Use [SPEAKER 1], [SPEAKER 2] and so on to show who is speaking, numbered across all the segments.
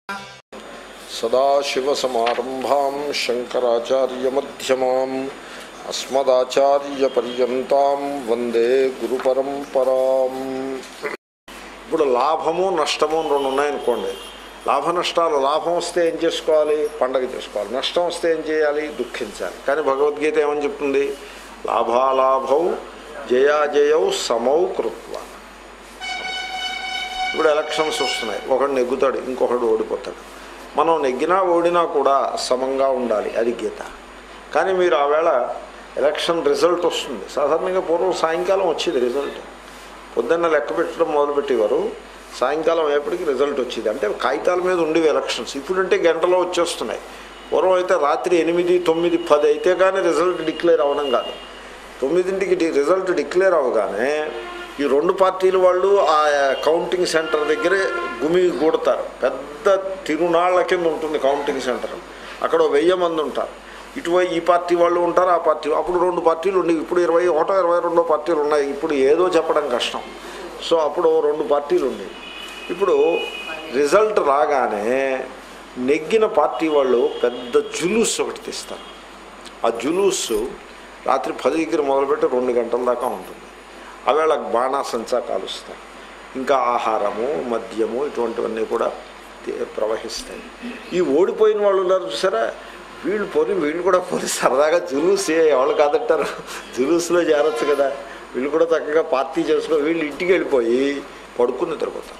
[SPEAKER 1] సదాశివసమారంభాం శంకరాచార్యమ్యమాం అస్మదాచార్యపర్యంతం వందే గురు పరంపరాం ఇప్పుడు లాభము నష్టము అని రెండు ఉన్నాయనుకోండి లాభ నష్టాలు లాభం వస్తే ఏం చేసుకోవాలి పండగ చేసుకోవాలి నష్టం వస్తే ఏం చేయాలి దుఃఖించాలి కానీ భగవద్గీత ఏమని చెప్తుంది లాభాలాభౌ జయాజయౌ సమౌ కృత్వ ఇప్పుడు ఎలక్షన్స్ వస్తున్నాయి ఒకడు నెగ్గుతాడు ఇంకొకడు ఓడిపోతాడు మనం నెగ్గినా ఓడినా కూడా సమంగా ఉండాలి అది గీత కానీ మీరు ఆవేళ ఎలక్షన్ రిజల్ట్ వస్తుంది సాధారణంగా పూర్వం సాయంకాలం వచ్చేది రిజల్ట్ పొద్దున్న లెక్క పెట్టడం మొదలుపెట్టేవారు సాయంకాలం అయ్యేప్పటికి రిజల్ట్ వచ్చేది అంటే కాగితాల మీద ఉండేవి ఎలక్షన్స్ ఇప్పుడంటే గంటలో వచ్చేస్తున్నాయి పూర్వం అయితే రాత్రి ఎనిమిది తొమ్మిది పది అయితే కానీ రిజల్ట్ డిక్లేర్ అవ్వడం కాదు తొమ్మిదింటికి డి- రిజల్ట్ డిక్లేర్ అవ్వగానే ఈ రెండు పార్టీల వాళ్ళు ఆ కౌంటింగ్ సెంటర్ దగ్గరే గుమి కూడతారు పెద్ద తిరునాళ్ల కింద ఉంటుంది కౌంటింగ్ సెంటర్ అక్కడ ఓ వెయ్యి మంది ఉంటారు ఇటువై ఈ పార్టీ వాళ్ళు ఉంటారు ఆ పార్టీ అప్పుడు రెండు పార్టీలు ఉండేవి ఇప్పుడు ఇరవై ఒకటో ఇరవై రెండో పార్టీలు ఉన్నాయి ఇప్పుడు ఏదో చెప్పడం కష్టం సో అప్పుడు ఓ రెండు పార్టీలు ఉండేవి ఇప్పుడు రిజల్ట్ రాగానే నెగ్గిన పార్టీ వాళ్ళు పెద్ద జులూస్ ఒకటి తీస్తారు ఆ జులూసు రాత్రి పది దగ్గర మొదలుపెట్టి రెండు గంటల దాకా ఉంటుంది అవేళ బాణాసంచా కాలుస్తారు ఇంకా ఆహారము మద్యము ఇటువంటివన్నీ కూడా తే- ప్రవహిస్తాయి ఈ ఓడిపోయిన వాళ్ళు ఉన్నారు చూసారా వీళ్ళు పోని వీళ్ళు కూడా పోని సరదాగా జులూస్ ఏ ఎవరు కాదంటారు జులూస్లో చేరొచ్చు కదా వీళ్ళు కూడా చక్కగా పార్టీ చేసుకొని వీళ్ళు ఇంటికి వెళ్ళిపోయి పడుకుని నిద్రపోతారు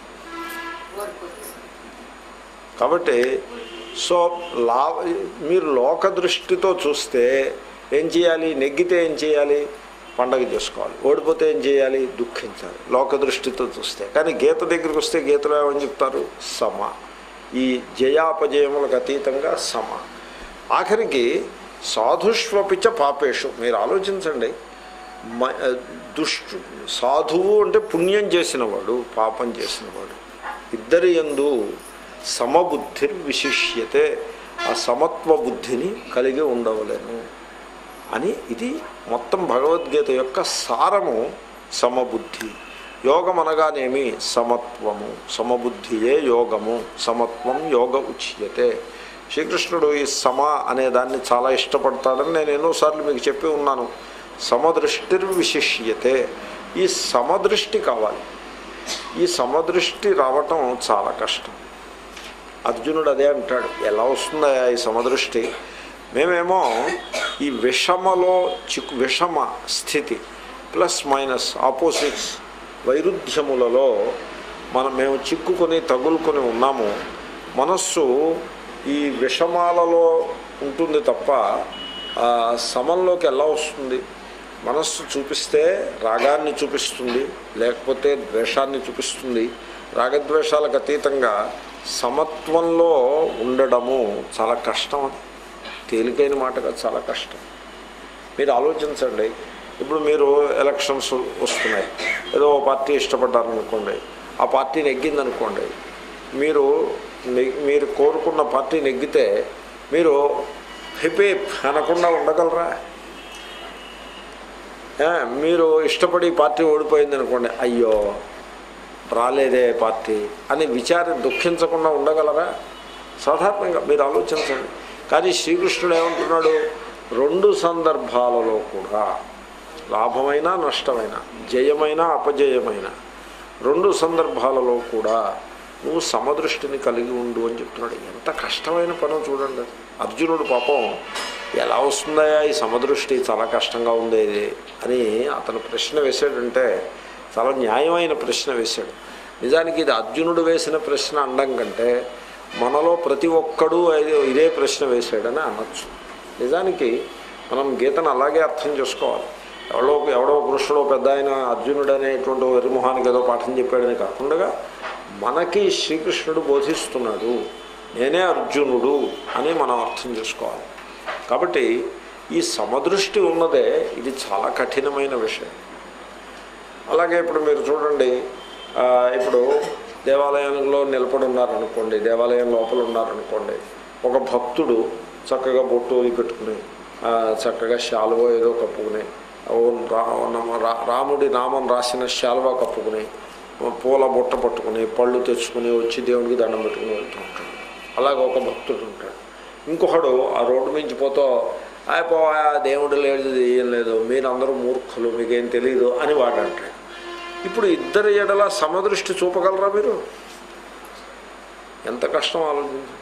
[SPEAKER 1] కాబట్టి సో లా మీరు లోక దృష్టితో చూస్తే ఏం చేయాలి నెగ్గితే ఏం చేయాలి పండగ చేసుకోవాలి ఓడిపోతే ఏం చేయాలి దుఃఖించాలి లోక దృష్టితో చూస్తే కానీ గీత దగ్గరికి వస్తే గీతలో ఏమని చెప్తారు సమ ఈ జయాపజయములకు అతీతంగా సమ ఆఖరికి సాధుష్వపిచ పాపేషు మీరు ఆలోచించండి మ- దుష్టు సాధువు అంటే పుణ్యం చేసినవాడు పాపం చేసినవాడు ఇద్దరి యందు సమబుద్ధి విశిష్యతే ఆ సమత్వ బుద్ధిని కలిగి ఉండవలేను అని ఇది మొత్తం భగవద్గీత యొక్క సారము సమబుద్ధి యోగం అనగానేమి సమత్వము సమబుద్ధియే యోగము సమత్వం యోగ ఉచ్యతే శ్రీకృష్ణుడు ఈ సమ అనే దాన్ని చాలా ఇష్టపడతాడని నేను ఎన్నోసార్లు మీకు చెప్పి ఉన్నాను సమదృష్టిర్విశిష్యతే ఈ సమదృష్టి కావాలి ఈ సమదృష్టి రావటం చాలా కష్టం అర్జునుడు అదే అంటాడు ఎలా వస్తుందా ఈ సమదృష్టి మేమేమో ఈ విషమలో చిక్కు విషమ స్థితి ప్లస్ మైనస్ ఆపోజిట్స్ వైరుధ్యములలో మనం మేము చిక్కుకొని తగులుకొని ఉన్నాము మనస్సు ఈ విషమాలలో ఉంటుంది తప్ప ఆ సమంలోకి ఎలా వస్తుంది మనస్సు చూపిస్తే రాగాన్ని చూపిస్తుంది లేకపోతే ద్వేషాన్ని చూపిస్తుంది రాగద్వేషాలకు అతీతంగా సమత్వంలో ఉండడము చాలా కష్టం అది తేలికైన మాటగా చాలా కష్టం మీరు ఆలోచించండి ఇప్పుడు మీరు ఎలక్షన్స్ వస్తున్నాయి ఏదో ఓ పార్టీ ఇష్టపడ్డారనుకోండి ఆ పార్టీ నెగ్గిందనుకోండి మీరు నెగ్- మీరు కోరుకున్న పార్టీ నెగ్గితే మీరు హిపేప్ అనకుండా ఉండగలరా ఏ, మీరు ఇష్టపడి పార్టీ ఓడిపోయింది అనుకోండి అయ్యో రాలేదే పార్టీ అని విచారి దుఃఖించకుండా ఉండగలరా సాధారణంగా మీరు ఆలోచించండి కానీ శ్రీకృష్ణుడు ఏమంటున్నాడు రెండు సందర్భాలలో కూడా లాభమైన నష్టమైన జయమైన అపజయమైన రెండు సందర్భాలలో కూడా నువ్వు సమదృష్టిని కలిగి ఉండు అని చెప్తున్నాడు ఎంత కష్టమైన పనో చూడండి అది. అర్జునుడు పాపం ఎలా వస్తుందా ఈ సమదృష్టి చాలా కష్టంగా ఉంది ఇది అని అతను ప్రశ్న వేశాడంటే చాలా న్యాయమైన ప్రశ్న వేశాడు నిజానికి ఇది అర్జునుడు వేసిన ప్రశ్న అనడం కంటే మనలో ప్రతి ఒక్కడూ ఇదే- ఇదే ప్రశ్న వేశాడని అనొచ్చు నిజానికి మనం గీతను అలాగే అర్థం చేసుకోవాలి ఎవడో ఎవడో కృష్ణుడో పెద్ద ఆయన అర్జునుడు అనేటువంటి వెరిమొహానికి ఏదో పాఠం చెప్పాడని కాకుండా మనకి శ్రీకృష్ణుడు బోధిస్తున్నాడు నేనే అర్జునుడు అని మనం అర్థం చేసుకోవాలి కాబట్టి ఈ సమదృష్టి ఉన్నదే ఇది చాలా కఠినమైన విషయం అలాగే ఇప్పుడు మీరు చూడండి ఆ, ఇప్పుడు దేవాలయంలో నిలబడి ఉన్నారనుకోండి దేవాలయం లోపల ఉన్నారనుకోండి ఒక భక్తుడు చక్కగా బొట్టు అది పెట్టుకుని ఆ, చక్కగా శాలువ ఏదో కప్పుకుని ఓం రా నమ- రా- రాముడి నామం రాసిన శాలువ కప్పుకుని పూల బుట్ట పట్టుకుని పళ్ళు తెచ్చుకుని వచ్చి దేవుడికి దండం పెట్టుకుని వెళ్తూ ఉంటాడు అలాగ ఒక భక్తుడు ఉంటాడు ఇంకొకడు ఆ రోడ్డు మించి పోతో అయిపో దేవుడు లేదు ఏం లేదు మీరందరూ మూర్ఖులు మీకేం తెలియదు అని వాడు అంటాడు ఇప్పుడు ఇద్దరి ఎడల సమదృష్టి చూపగలరా మీరు ఎంత కష్టం ఆలోచించండి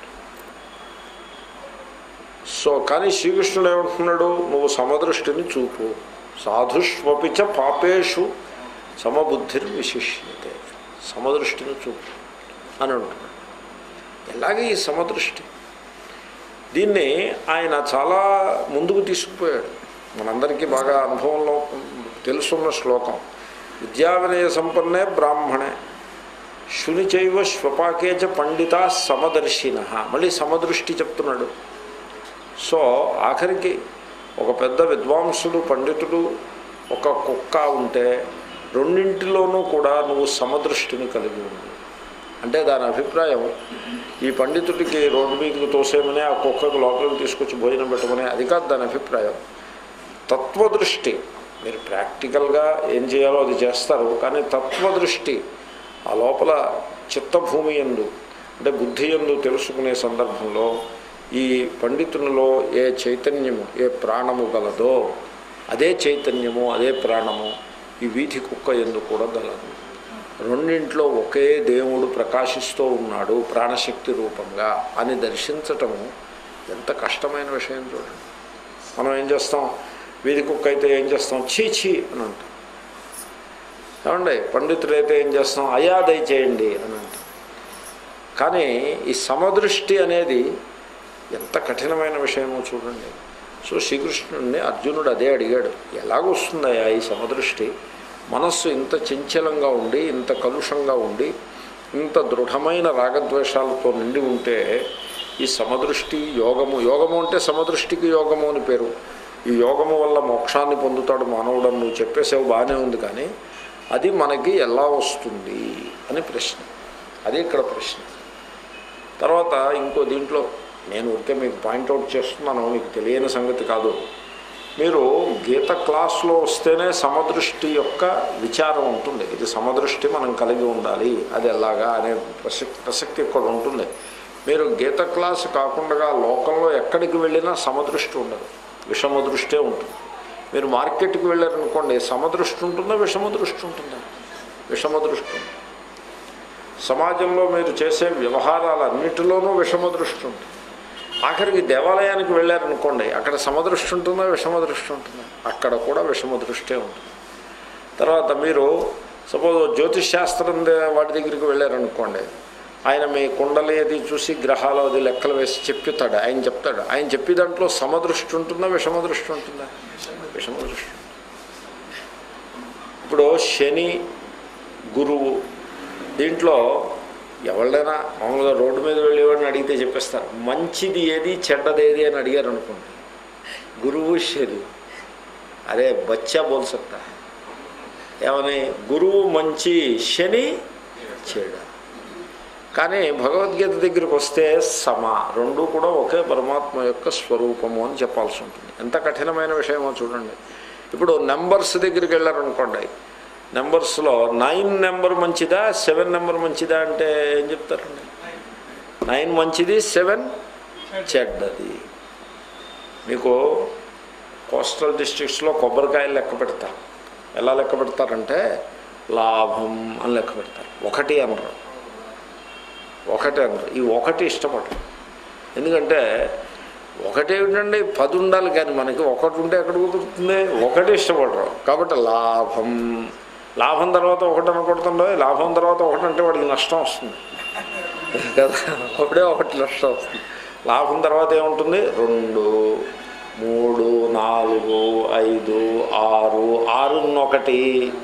[SPEAKER 1] సో కానీ శ్రీకృష్ణుడు ఏమంటున్నాడు నువ్వు సమదృష్టిని చూపు సాధుష్వపిచ పాపేషు సమబుద్ధిని విశిష్యతే సమదృష్టిని చూపు అని అంటున్నాడు ఎలాగే ఈ సమదృష్టి దీన్ని ఆయన చాలా ముందుకు తీసుకుపోయాడు మనందరికీ బాగా అనుభవంలో తెలుసున్న శ్లోకం విద్యావినయ సంపన్నే బ్రాహ్మణే శుని చైవ శ్వపాకేచ పండిత సమదర్శిన మళ్ళీ సమదృష్టి చెప్తున్నాడు సో ఆఖరికి ఒక పెద్ద విద్వాంసుడు పండితుడు ఒక కుక్క ఉంటే రెండింటిలోనూ కూడా నువ్వు సమదృష్టిని కలిగి ఉంది అంటే దాని అభిప్రాయం ఈ పండితుడికి రోడ్డు మీదకి తోసేమని ఆ కుక్కకు లోపలికి తీసుకొచ్చి భోజనం పెట్టమని అది కాదు దాని అభిప్రాయం తత్వదృష్టి మీరు ప్రాక్టికల్గా ఏం చేయాలో అది చేస్తారు కానీ తత్వదృష్టి ఆ లోపల చిత్తభూమి ఎందు అంటే బుద్ధి ఎందు తెలుసుకునే సందర్భంలో ఈ పండితునిలో ఏ చైతన్యము ఏ ప్రాణము గలదో అదే చైతన్యము అదే ప్రాణము ఈ వీధి కుక్క ఎందు కూడా గలదు రెండింట్లో ఒకే దేవుడు ప్రకాశిస్తూ ఉన్నాడు ప్రాణశక్తి రూపంగా అని దర్శించటము ఎంత కష్టమైన విషయం చూడండి మనం ఏం చేస్తాం వీధి కుక్క అయితే ఏం చేస్తాం చీ చీ అని అంటాం ఏమండి పండితులైతే ఏం చేస్తాం అయా దయచేయండి అని అంటాం కానీ ఈ సమదృష్టి అనేది ఎంత కఠినమైన విషయమో చూడండి సో శ్రీకృష్ణుడిని అర్జునుడు అదే అడిగాడు ఎలాగొస్తుందయ్యా ఈ సమదృష్టి మనస్సు ఇంత చంచలంగా ఉండి ఇంత కలుషంగా ఉండి ఇంత దృఢమైన రాగద్వేషాలతో నిండి ఉంటే ఈ సమదృష్టి యోగము యోగము అంటే సమదృష్టికి యోగము అని పేరు ఈ యోగము వల్ల మోక్షాన్ని పొందుతాడు మానవుడని నువ్వు చెప్పేసేవు బాగానే ఉంది కానీ అది మనకి ఎలా వస్తుంది అని ప్రశ్న అది ఇక్కడ ప్రశ్న తర్వాత ఇంకో దీంట్లో నేను ఊరికే మీకు పాయింట్అవుట్ చేస్తున్నాను మీకు తెలియని సంగతి కాదు మీరు గీత క్లాస్లో వస్తేనే సమదృష్టి యొక్క విచారం ఉంటుంది ఇది సమదృష్టి మనం కలిగి ఉండాలి అది ఎలాగా అనే ప్రసక్తి ప్రసక్తి ఇక్కడ ఉంటుంది మీరు గీత క్లాస్ కాకుండా లోకంలో ఎక్కడికి వెళ్ళినా సమదృష్టి ఉండదు విషమ దృష్టే ఉంటుంది మీరు మార్కెట్కి వెళ్ళారనుకోండి సమదృష్టి ఉంటుందా విషమ దృష్టి ఉంటుందా విషమ దృష్టి ఉంటుంది సమాజంలో మీరు చేసే వ్యవహారాలన్నిటిలోనూ విషమ దృష్టి ఉంటుంది ఆఖరికి దేవాలయానికి వెళ్ళారనుకోండి అక్కడ సమదృష్టి ఉంటుందా విషమ దృష్టి ఉంటుందా అక్కడ కూడా విషమ దృష్టే ఉంటుంది తర్వాత మీరు సపోజ్ జ్యోతిష్ శాస్త్రం దే- వాటి దగ్గరికి వెళ్ళారనుకోండి ఆయన మీ కుండలి అది చూసి గ్రహాలు అది లెక్కలు వేసి చెప్తాడు ఆయన చెప్తాడు ఆయన చెప్పే దాంట్లో సమదృష్టి ఉంటుందా విషమ దృష్టి ఉంటుందా విషమ దృష్టి ఇప్పుడు శని గురువు దీంట్లో ఎవళ్ళైనా మామూలుగా రోడ్డు మీద వెళ్ళేవాడిని అడిగితే చెప్పేస్తారు మంచిది ఏది చెడ్డది ఏది అని అడిగారు అనుకోండి గురువు శని అరే బచ్చా బోల్ సక్తా హై. ఏమని గురువు మంచి శని చెడ కానీ భగవద్గీత దగ్గరికి వస్తే సమ రెండు కూడా ఒకే పరమాత్మ యొక్క స్వరూపము అని చెప్పాల్సి ఉంటుంది ఎంత కఠినమైన విషయమో చూడండి ఇప్పుడు నెంబర్స్ దగ్గరికి వెళ్ళారనుకోండి నెంబర్స్లో నైన్ నెంబర్ మంచిదా సెవెన్ నెంబర్ మంచిదా అంటే ఏం చెప్తారండి నైన్ మంచిది సెవెన్ చెడ్డది మీకు కోస్టల్ డిస్ట్రిక్ట్స్లో కొబ్బరికాయలు లెక్క పెడతారు ఎలా లెక్క పెడతారంటే లాభం అని లెక్క పెడతారు ఒకటి అనరు ఒకటి అనరు ఈ ఒకటి ఇష్టపడరు ఎందుకంటే ఒకటి ఏమిటండి పది ఉండాలి కానీ మనకి ఒకటి ఉంటే ఎక్కడ కుదురుతుంది ఒకటి ఇష్టపడరు కాబట్టి లాభం లాభం తర్వాత ఒకటి అనకూడదండో లాభం తర్వాత ఒకటి అంటే వాడికి నష్టం వస్తుంది కదా అప్పుడే ఒకటి నష్టం వస్తుంది లాభం తర్వాత ఏముంటుంది రెండు మూడు నాలుగు ఐదు ఆరు ఆరు ఒకటి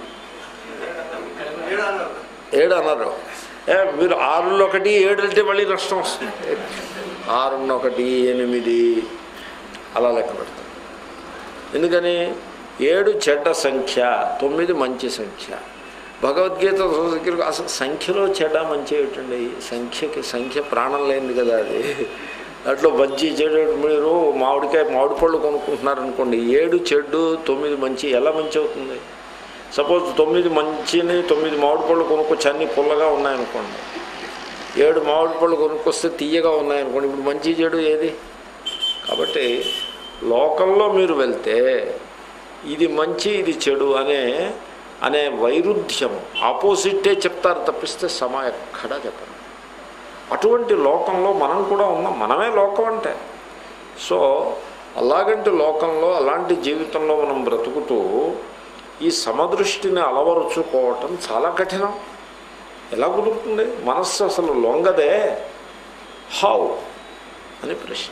[SPEAKER 1] ఏడు అన్నారు ఏ మీరు ఆరులో ఒకటి ఏడు అంటే మళ్ళీ నష్టం వస్తుంది ఆరున్న ఒకటి ఎనిమిది అలా లెక్క పెడతాం ఎందుకని ఏడు చెడ్డ సంఖ్య తొమ్మిది మంచి సంఖ్య భగవద్గీత దగ్గరకు అసలు సంఖ్యలో చెడ్డ మంచి ఏమిటండి సంఖ్యకి సంఖ్య ప్రాణం లేనిది కదా అది దాంట్లో మంచి చెడు మీరు మామిడికాయ మామిడి పళ్ళు కొనుక్కుంటున్నారు అనుకోండి ఏడు చెడు తొమ్మిది మంచి ఎలా మంచి అవుతుంది సపోజ్ తొమ్మిది మంచిని తొమ్మిది మామిడి పళ్ళు కొనుక్కొచ్చి అన్ని పుల్లగా ఉన్నాయనుకోండి ఏడు మామిడి పళ్ళు కొనుక్కొస్తే తీయగా ఉన్నాయనుకోండి ఇప్పుడు మంచి చెడు ఏది కాబట్టి లోకంలో మీరు వెళ్తే ఇది మంచి ఇది చెడు అనే అనే వైరుధ్యం ఆపోజిటే చెప్తారు తప్పిస్తే సమా ఎక్కడా చెప్పరు అటువంటి లోకంలో మనం కూడా ఉన్నాం మనమే లోకం అంటే సో అలాగంటి లోకంలో అలాంటి జీవితంలో మనం బ్రతుకుతూ ఈ సమదృష్టిని అలవరుచుకోవటం చాలా కఠినం ఎలా కుదురుతుంది మనస్సు అసలు లొంగదే హౌ అని ప్రశ్న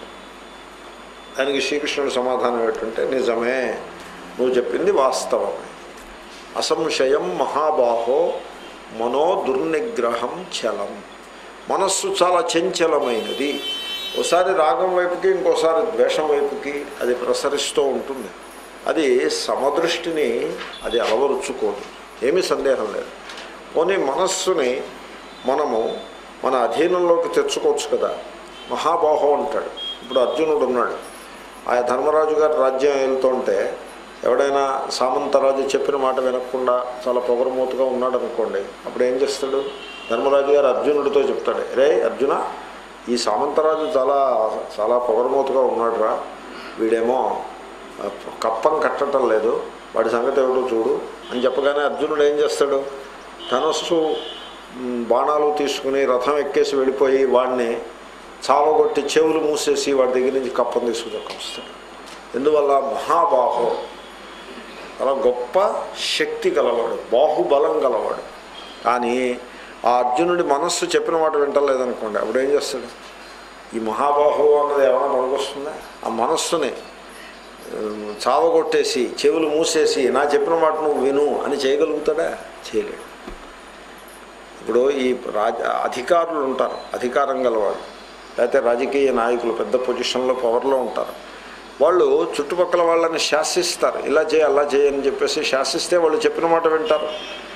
[SPEAKER 1] దానికి శ్రీకృష్ణుడు సమాధానం ఏంటంటే నిజమే నువ్వు చెప్పింది వాస్తవమే అసంశయం మహాబాహో మనో దుర్నిగ్రహం చలం మనస్సు చాలా చంచలమైనది ఒకసారి రాగం వైపుకి ఇంకోసారి ద్వేషం వైపుకి అది ప్రసరిస్తూ ఉంటుంది అది సమదృష్టిని అది అలవరుచుకోదు ఏమీ సందేహం లేదు పోనీ మనస్సుని మనము మన అధీనంలోకి తెచ్చుకోవచ్చు కదా మహాబాహో అంటాడు ఇప్పుడు అర్జునుడు ఉన్నాడు ఆ ధర్మరాజు గారి రాజ్యం వెళ్తుంటే ఎవడైనా సామంతరాజు చెప్పిన మాట వినకుండా చాలా పొగరమూతగా ఉన్నాడు అనుకోండి అప్పుడు ఏం చేస్తాడు ధర్మరాజు గారు అర్జునుడితో చెప్తాడు రే అర్జున ఈ సామంతరాజు చాలా చాలా పొగరమూతగా ఉన్నాడురా వీడేమో ఆ, కప్పం కట్టడం లేదు వాడి సంగతి ఏమిటో చూడు అని చెప్పగానే అర్జునుడు ఏం చేస్తాడు ధనస్సు మ్, బాణాలు తీసుకుని రథం ఎక్కేసి వెళ్ళిపోయి వాడిని చావగొట్టి చెవులు మూసేసి వాడి దగ్గర నుంచి కప్పం తీసుకుని ఎందువల్ల మహాబాహో చాలా గొప్ప శక్తి గలవాడు బాహుబలం గలవాడు కానీ ఆ అర్జునుడి మనస్సు చెప్పిన మాట వింటలేదనుకోండి అప్పుడు ఏం చేస్తాడు ఈ మహాబాహు అన్నది ఏమైనా పనికొస్తుందా ఆ మనస్సుని ఆ, చావగొట్టేసి చెవులు మూసేసి నా చెప్పిన మాట నువ్వు విను అని చేయగలుగుతాడా చేయలేడు ఇప్పుడు ఈ రాజ అధికారులు ఉంటారు అధికారం గలవాళ్ళు లేకపోతే రాజకీయ నాయకులు పెద్ద పొజిషన్లో పవర్లో ఉంటారు వాళ్ళు చుట్టుపక్కల వాళ్ళని శాసిస్తారు ఇలా చేయి అలా చేయి అని చెప్పేసి శాసిస్తే వాళ్ళు చెప్పిన మాట వింటారు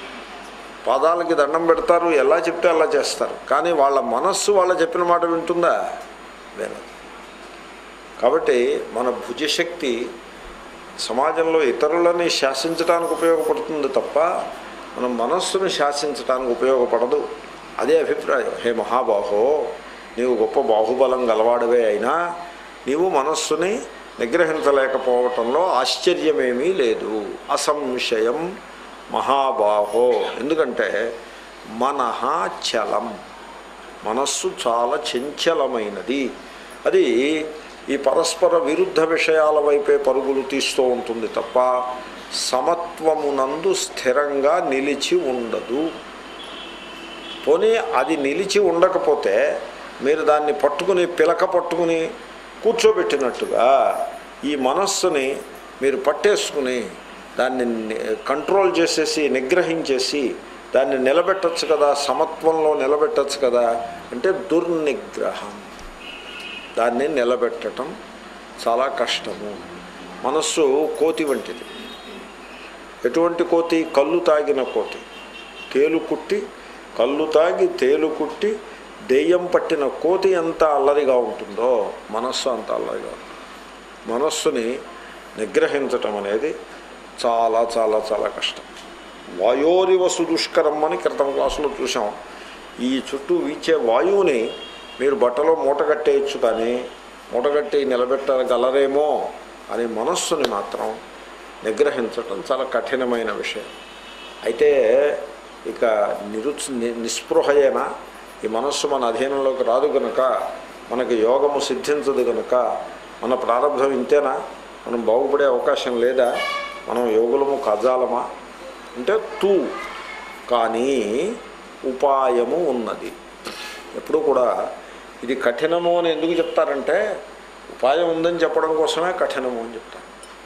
[SPEAKER 1] పాదాలకి దండం పెడతారు ఎలా చెప్తే అలా చేస్తారు కానీ వాళ్ళ మనస్సు వాళ్ళ చెప్పిన మాట వింటుందా వినదు కాబట్టి మన భుజశక్తి సమాజంలో ఇతరులని శాసించడానికి ఉపయోగపడుతుంది తప్ప మన మనస్సును శాసించడానికి ఉపయోగపడదు అదే అభిప్రాయం హే మహాబాహో నీవు గొప్ప బాహుబలం గలవాడవే అయినా నీవు మనస్సుని నిగ్రహించలేకపోవటంలో ఆశ్చర్యమేమీ లేదు అసంశయం మహాబాహో ఎందుకంటే మనహ చలం మనస్సు చాలా చంచలమైనది అది ఈ పరస్పర విరుద్ధ విషయాల వైపే పరుగులు తీస్తూ ఉంటుంది తప్ప సమత్వమునందు స్థిరంగా నిలిచి ఉండదు పోనీ అది నిలిచి ఉండకపోతే మీరు దాన్ని పట్టుకుని పిలక పట్టుకుని కూర్చోబెట్టినట్టుగా ఈ మనస్సుని మీరు పట్టేసుకుని దాన్ని ని- కంట్రోల్ చేసేసి నిగ్రహించేసి దాన్ని నిలబెట్టచ్చు కదా సమత్వంలో నిలబెట్టచ్చు కదా అంటే దుర్నిగ్రహం దాన్ని నిలబెట్టడం చాలా కష్టము మనస్సు కోతి వంటిది ఎటువంటి కోతి కళ్ళు తాగిన కోతి తేలు కుట్టి కళ్ళు తాగి తేలు కుట్టి దెయ్యం పట్టిన కోతి ఎంత అల్లరిగా ఉంటుందో మనస్సు అంత అల్లరిగా ఉంటుంది మనస్సుని నిగ్రహించటం అనేది చాలా చాలా చాలా కష్టం వాయోరివ సుదుష్కరం అని క్రితం క్లాసులో చూసాం ఈ చుట్టూ వీచే వాయువుని మీరు బట్టలో మూట కట్టేయచ్చు కానీ మూట కట్టి నిలబెట్టగలరేమో అని మనస్సుని మాత్రం నిగ్రహించటం చాలా కఠినమైన విషయం అయితే ఇక నిరుత్స ని- నిస్పృహయేనా ఈ మనస్సు మన అధీనంలోకి రాదు గనుక మనకి యోగము సిద్ధించదు గనుక మన ప్రారంభం ఇంతేనా మనం బాగుపడే అవకాశం లేదా మనం యోగులము కజాలమా అంటే తూ కానీ ఉపాయము ఉన్నది ఎప్పుడు కూడా ఇది కఠినము అని ఎందుకు చెప్తారంటే ఉపాయం ఉందని చెప్పడం కోసమే కఠినము అని చెప్తారు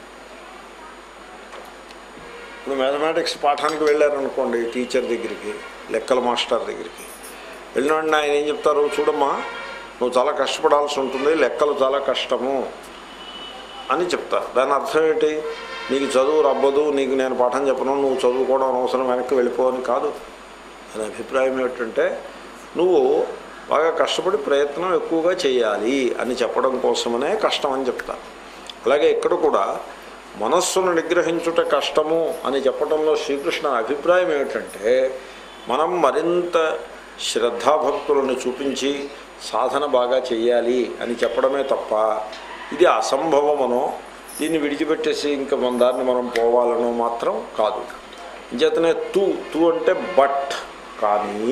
[SPEAKER 1] ఇప్పుడు మ్యాథమెటిక్స్ పాఠానికి వెళ్ళారనుకోండి టీచర్ దగ్గరికి లెక్కల మాస్టర్ దగ్గరికి వెళ్ళిన వెంటనే ఆయన ఏం చెప్తారు చూడమ్మా నువ్వు చాలా కష్టపడాల్సి ఉంటుంది లెక్కలు చాలా కష్టము అని చెప్తారు దాని అర్థం ఏంటి నీకు చదువు రబ్బదు నీకు నేను పాఠం చెప్పను నువ్వు చదువుకోవడం అనవసరం వెనక్కి వెళ్ళిపో అని కాదు దాని అభిప్రాయం ఏమిటంటే నువ్వు బాగా కష్టపడి ప్రయత్నం ఎక్కువగా చేయాలి అని చెప్పడం కోసమనే కష్టం అని చెప్తారు అలాగే ఇక్కడ కూడా మనస్సును నిగ్రహించుట కష్టము అని చెప్పడంలో శ్రీకృష్ణ అభిప్రాయం ఏమిటంటే మనం మరింత శ్రద్ధాభక్తులను చూపించి సాధన బాగా చెయ్యాలి అని చెప్పడమే తప్ప ఇది అసంభవమనో దీన్ని విడిచిపెట్టేసి ఇంకా మన దారిని మనం పోవాలనో మాత్రం కాదు చేతనే తూ తూ అంటే బట్ కానీ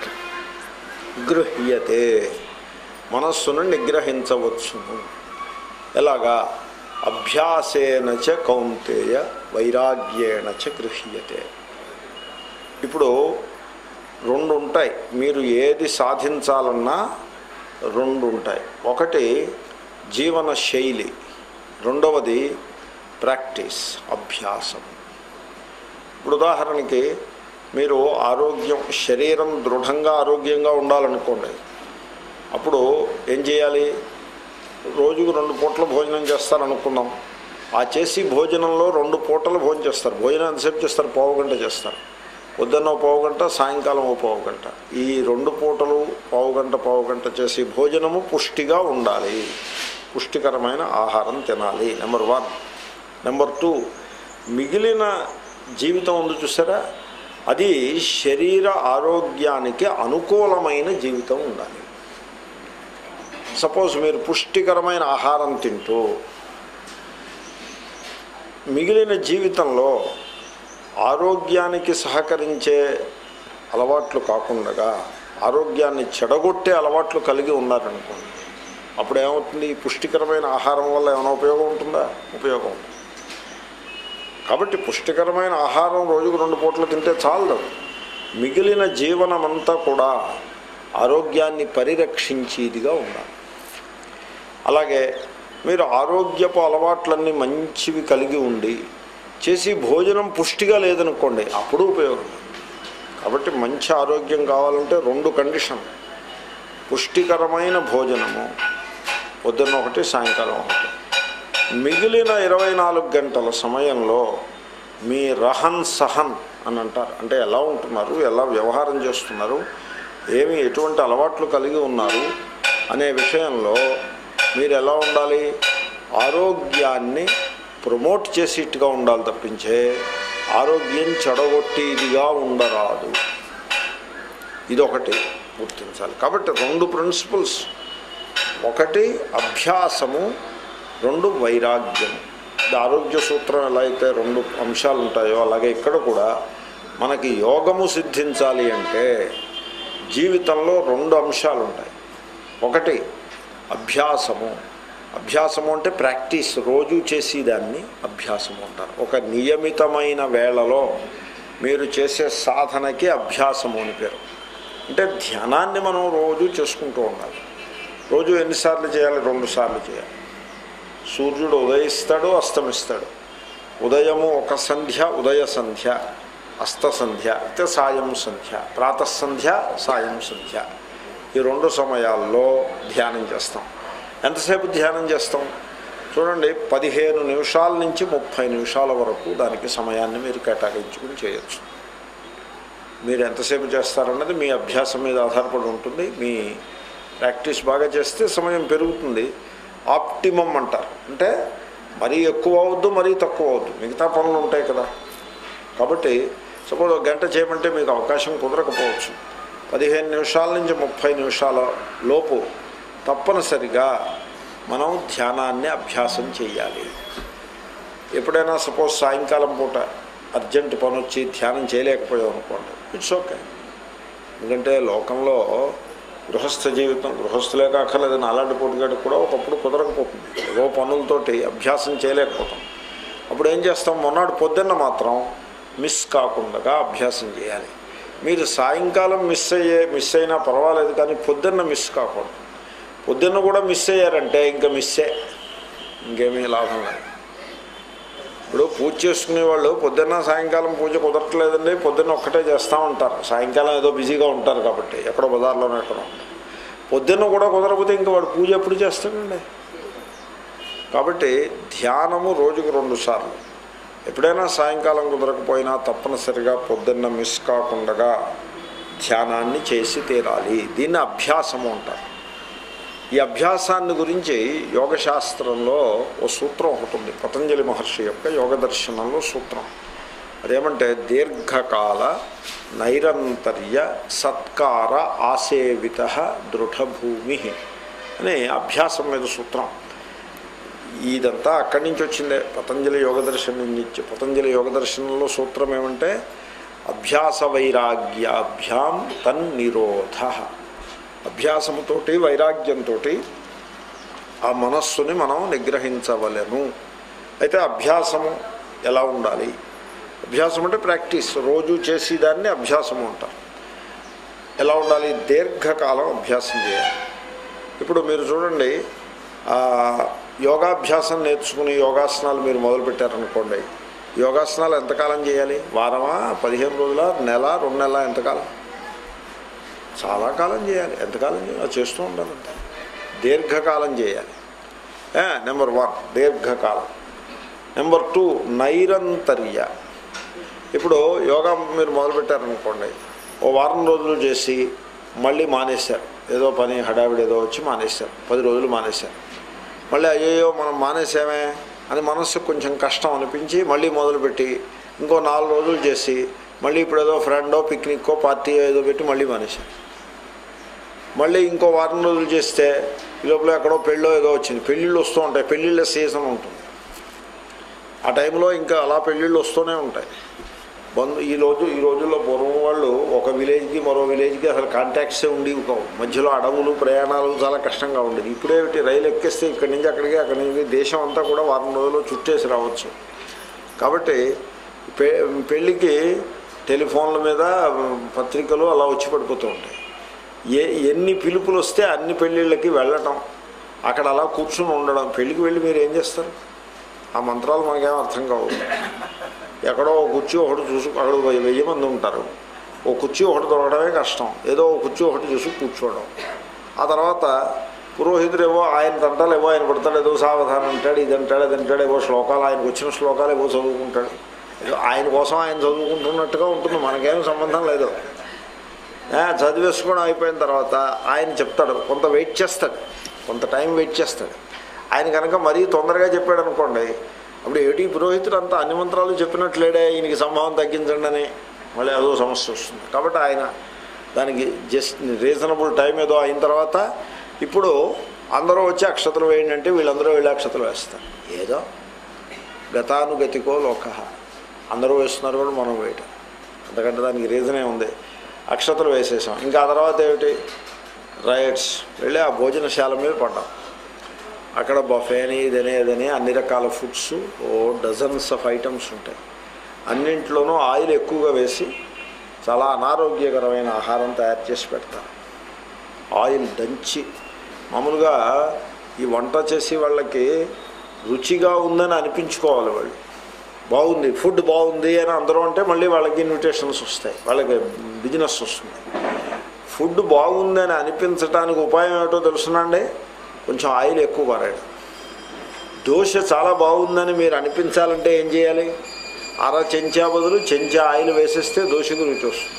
[SPEAKER 1] గృహ్యతే మనస్సును నిగ్రహించవచ్చును ఎలాగా అభ్యాసేన చ కౌంతేయ వైరాగ్యేణ చ గృహ్యతే ఇప్పుడు రెండు ఉంటాయి మీరు ఏది సాధించాలన్నా రెండు ఉంటాయి ఒకటి జీవన శైలి రెండవది ప్రాక్టీస్ అభ్యాసం ఇప్పుడు ఉదాహరణకి మీరు ఆరోగ్యం శరీరం దృఢంగా ఆరోగ్యంగా ఉండాలనుకోండి అప్పుడు ఏం చేయాలి రోజుకు రెండు పూటల భోజనం చేస్తారనుకున్నాం ఆ చేసి భోజనంలో రెండు పూటలు భోజనం చేస్తారు భోజనం ఎంతసేపు చేస్తారు పావు గంట చేస్తారు పొద్దున్న ఓ పావు గంట సాయంకాలం ఓ పావు గంట ఈ రెండు పూటలు పావు గంట పావు గంట చేసి భోజనము పుష్టిగా ఉండాలి పుష్టికరమైన ఆహారం తినాలి నెంబర్ వన్ నెంబర్ టూ మిగిలిన జీవితం ఉంది చూసారా అది శరీర ఆరోగ్యానికి అనుకూలమైన జీవితం ఉండాలి సపోజ్ మీరు పుష్టికరమైన ఆహారం తింటూ మిగిలిన జీవితంలో ఆరోగ్యానికి సహకరించే అలవాట్లు కాకుండా ఆరోగ్యాన్ని చెడగొట్టే అలవాట్లు కలిగి ఉన్నారనుకోండి అప్పుడు ఏమవుతుంది ఈ పుష్టికరమైన ఆహారం వల్ల ఏమైనా ఉపయోగం ఉంటుందా ఉపయోగం ఉంటుంది కాబట్టి పుష్టికరమైన ఆహారం రోజుకు రెండు పూటలు తింటే చాలదు మిగిలిన జీవనమంతా కూడా ఆరోగ్యాన్ని పరిరక్షించేదిగా ఉండాలి అలాగే మీరు ఆరోగ్యపు అలవాట్లన్నీ మంచివి కలిగి ఉండి చేసి భోజనం పుష్టిగా లేదనుకోండి అప్పుడు ఉపయోగం కాబట్టి మంచి ఆరోగ్యం కావాలంటే రెండు కండిషన్ పుష్టికరమైన భోజనము పొద్దున్న ఒకటి సాయంకాలం ఒకటి మిగిలిన ఇరవై నాలుగు గంటల సమయంలో మీ రహన్ సహన్ అని అంటారు అంటే ఎలా ఉంటున్నారు ఎలా వ్యవహారం చేస్తున్నారు ఏమి ఎటువంటి అలవాట్లు కలిగి ఉన్నారు అనే విషయంలో మీరు ఎలా ఉండాలి ఆరోగ్యాన్ని ప్రమోట్ చేసేట్టుగా ఉండాలి తప్పించే ఆరోగ్యం చెడగొట్టేదిగా ఉండరాదు ఇదొకటి గుర్తించాలి కాబట్టి రెండు ప్రిన్సిపల్స్ ఒకటి అభ్యాసము రెండు వైరాగ్యం ఇది ఆరోగ్య సూత్రం ఎలా అయితే రెండు అంశాలు ఉంటాయో అలాగే ఇక్కడ కూడా మనకి యోగము సిద్ధించాలి అంటే జీవితంలో రెండు అంశాలు ఉంటాయి ఒకటి అభ్యాసము అభ్యాసము అంటే ప్రాక్టీస్ రోజు చేసేదాన్ని అభ్యాసము అంటారు ఒక నియమితమైన వేళలో మీరు చేసే సాధనకి అభ్యాసము అని పేరు అంటే ధ్యానాన్ని మనం రోజు చేసుకుంటూ ఉండాలి రోజు ఎన్నిసార్లు చేయాలి రెండు సార్లు చేయాలి సూర్యుడు ఉదయిస్తాడు అస్తమిస్తాడు ఉదయము ఒక సంధ్య ఉదయ సంధ్య అస్త సంధ్య అయితే సాయం సంధ్య ప్రాతఃసంధ్య సాయం సంధ్య ఈ రెండు సమయాల్లో ధ్యానం చేస్తాం ఎంతసేపు ధ్యానం చేస్తాం చూడండి పదిహేను నిమిషాల నుంచి ముప్పై నిమిషాల వరకు దానికి సమయాన్ని మీరు కేటాయించుకుని చేయొచ్చు మీరు ఎంతసేపు చేస్తారన్నది మీ అభ్యాసం మీద ఆధారపడి ఉంటుంది మీ ప్రాక్టీస్ బాగా చేస్తే సమయం పెరుగుతుంది ఆప్టిమం అంటారు అంటే మరీ ఎక్కువ అవద్దు మరీ తక్కువ అవద్దు మిగతా పనులు ఉంటాయి కదా కాబట్టి సపోజ్ ఒక గంట చేయమంటే మీకు అవకాశం కుదరకపోవచ్చు పదిహేను నిమిషాల నుంచి ముప్పై నిమిషాల లోపు తప్పనిసరిగా మనం ధ్యానాన్ని అభ్యాసం చేయాలి ఎప్పుడైనా సపోజ్ సాయంకాలం పూట అర్జెంట్ పని వచ్చి ధ్యానం చేయలేకపోయాం అనుకోండి ఇట్స్ ఓకే ఎందుకంటే లోకంలో గృహస్థ జీవితం గృహస్థులే కాకలేదని అలాంటి పోటీగాడికి కూడా ఒకప్పుడు కుదరకపోతుంది ఏవో పనులతోటి అభ్యాసం చేయలేకపోతాం అప్పుడు ఏం చేస్తాం మొన్నటి పొద్దున్న మాత్రం మిస్ కాకుండా అభ్యాసం చేయాలి మీరు సాయంకాలం మిస్ అయ్యే మిస్ అయినా పర్వాలేదు కానీ పొద్దున్న మిస్ కాకూడదు పొద్దున్న కూడా మిస్ అయ్యారంటే ఇంకా మిస్సే ఇంకేమీ లాభం లేదు ఇప్పుడు పూజ చేసుకునే వాళ్ళు పొద్దున్న సాయంకాలం పూజ కుదరట్లేదండి పొద్దున్న ఒక్కటే చేస్తూ ఉంటారు సాయంకాలం ఏదో బిజీగా ఉంటారు కాబట్టి ఎక్కడో బజార్లోనే ఎక్కడో పొద్దున్న కూడా కుదరకపోతే ఇంకా వాడు పూజ ఎప్పుడు చేస్తాడండి కాబట్టి ధ్యానము రోజుకు రెండు సార్లు ఎప్పుడైనా సాయంకాలం కుదరకపోయినా తప్పనిసరిగా పొద్దున్న మిస్ కాకుండా ధ్యానాన్ని చేసి తీరాలి దీన్ని అభ్యాసము అంటారు ఈ అభ్యాసాన్ని గురించి యోగశాస్త్రంలో ఓ సూత్రం ఒకటి ఉంది పతంజలి మహర్షి యొక్క యోగ దర్శనంలో సూత్రం అదేమంటే దీర్ఘకాల నైరంతర్య సత్కార ఆసేవిత దృఢభూమి అని అభ్యాసం మీద సూత్రం ఇదంతా అక్కడి నుంచి వచ్చిందే పతంజలి యోగ దర్శనం నుంచి పతంజలి యోగ దర్శనంలో సూత్రం ఏమంటే అభ్యాస వైరాగ్యాభ్యాం తన్నిరోధ అభ్యాసముతోటి వైరాగ్యంతో ఆ మనస్సుని మనం నిగ్రహించవలెను అయితే అభ్యాసము ఎలా ఉండాలి అభ్యాసం అంటే ప్రాక్టీస్ రోజు చేసేదాన్ని అభ్యాసము అంటారు ఎలా ఉండాలి దీర్ఘకాలం అభ్యాసం చేయాలి ఇప్పుడు మీరు చూడండి ఆ, యోగాభ్యాసం నేర్చుకుని యోగాసనాలు మీరు మొదలుపెట్టారనుకోండి యోగాసనాలు ఎంతకాలం చేయాలి వారమా పదిహేను రోజుల నెల రెండు నెలల ఎంతకాలం చాలా కాలం చేయాలి ఎంతకాలం చేయాలి అది చేస్తూ ఉండాలంటే దీర్ఘకాలం చేయాలి నెంబర్ వన్ దీర్ఘకాలం నెంబర్ టూ నైరంతర్య ఇప్పుడు యోగా మీరు మొదలుపెట్టారనుకోండి ఓ వారం రోజులు చేసి మళ్ళీ మానేశారు ఏదో పని హడావిడి ఏదో వచ్చి మానేశారు పది రోజులు మానేశారు మళ్ళీ అయ్యో మనం మానేసామే అని మనస్సుకు కొంచెం కష్టం అనిపించి మళ్ళీ మొదలుపెట్టి ఇంకో నాలుగు రోజులు చేసి మళ్ళీ ఇప్పుడు ఏదో ఫ్రెండో పిక్నిక్కో పార్టీ ఏదో పెట్టి మళ్ళీ మానేశారు మళ్ళీ ఇంకో వారం రోజులు చేస్తే ఈ లోపల ఎక్కడో పెళ్ళో ఏదో వచ్చింది పెళ్ళిళ్ళు వస్తూ ఉంటాయి పెళ్ళిళ్ళ సీజన్ ఉంటుంది ఆ టైంలో ఇంకా అలా పెళ్ళిళ్ళు వస్తూనే ఉంటాయి బంధు ఈ రోజు ఈ రోజుల్లో పూర్వం వాళ్ళు ఒక విలేజ్కి మరో విలేజ్కి అసలు కాంటాక్ట్సే ఉండేవి కావు మధ్యలో అడవులు ప్రయాణాలు చాలా కష్టంగా ఉండేది ఇప్పుడేమిటి రైలు ఎక్కేస్తే ఇక్కడి నుంచి అక్కడికి అక్కడి నుంచి దేశం అంతా కూడా వారం రోజుల్లో చుట్టేసి రావచ్చు కాబట్టి పె పెళ్ళికి టెలిఫోన్ల మీద పత్రికలు అలా వచ్చి పడిపోతూ ఉంటాయి ఏ ఎన్ని పిలుపులు వస్తే అన్ని పెళ్ళిళ్ళకి వెళ్ళటం అక్కడ అలా కూర్చుని ఉండడం పెళ్ళికి వెళ్ళి మీరు ఏం చేస్తారు ఆ మంత్రాలు మనకేం అర్థం కావు ఎక్కడో ఒక కుర్చీ ఒకటి చూసు అక్కడ వెయ్యి- వెయ్యి మంది ఉంటారు ఓ కుర్చీ ఒకటి దొరకడమే కష్టం ఏదో ఒక కుర్చీ ఒకటి చూసి కూర్చోవడం ఆ తర్వాత పురోహితుడు ఏవో ఆయన తంటాలు ఏవో ఆయన పడతాడు ఏదో సావధానం అంటాడు ఇది అంటాడు అది అంటాడు ఏవో శ్లోకాలు ఆయనకు వచ్చిన శ్లోకాలు ఏవో చదువుకుంటాడు ఏదో ఆయన కోసం ఆయన చదువుకుంటున్నట్టుగా ఉంటుంది మనకేం సంబంధం లేదు ఆ, చదివేసుకోవడం అయిపోయిన తర్వాత ఆయన చెప్తాడు కొంత వెయిట్ చేస్తాడు కొంత టైం వెయిట్ చేస్తాడు ఆయన కనుక మరీ తొందరగా చెప్పాడు అనుకోండి అప్పుడు ఏటి పురోహితుడు అంతా అన్ని మంత్రాలు చెప్పినట్లేడే ఈయనకి సంభావం తగ్గించండి అని మళ్ళీ అదో సమస్య వస్తుంది కాబట్టి ఆయన దానికి జస్ట్ రీజనబుల్ టైం ఏదో అయిన తర్వాత ఇప్పుడు అందరూ వచ్చి అక్షతలు వేయండి అంటే వీళ్ళందరూ వెళ్ళి అక్షతలు వేస్తారు ఏదో గతానుగతికో లోక అందరూ వేస్తున్నారు కూడా మనం వేయటం అంతకంటే దానికి రీజనే ఉంది అక్షతలు వేసేసాం ఇంకా ఆ తర్వాత ఏమిటి రైట్స్ వెళ్ళి ఆ భోజనశాల మీద పడ్డాం అక్కడ బఫేని ఇదని ఇదని అన్ని రకాల ఫుడ్స్ ఓ డజన్స్ ఆఫ్ ఐటమ్స్ ఉంటాయి అన్నింట్లోనూ ఆయిల్ ఎక్కువగా వేసి చాలా అనారోగ్యకరమైన ఆహారం తయారు చేసి పెడతారు ఆయిల్ దంచి మామూలుగా ఈ వంట చేసి వాళ్ళకి రుచిగా ఉందని అనిపించుకోవాలి వాళ్ళు బాగుంది ఫుడ్ బాగుంది అని అందరూ అంటే మళ్ళీ వాళ్ళకి ఇన్విటేషన్స్ వస్తాయి వాళ్ళకి బిజినెస్ వస్తుంది ఫుడ్ బాగుందని అనిపించడానికి ఉపాయం ఏమిటో తెలుసునండి కొంచెం ఆయిల్ ఎక్కువ పారాడు దోశ చాలా బాగుందని మీరు అనిపించాలంటే ఏం చేయాలి అర చెంచా బదులు చెంచా ఆయిల్ వేసేస్తే దోశకు రుచి వస్తుంది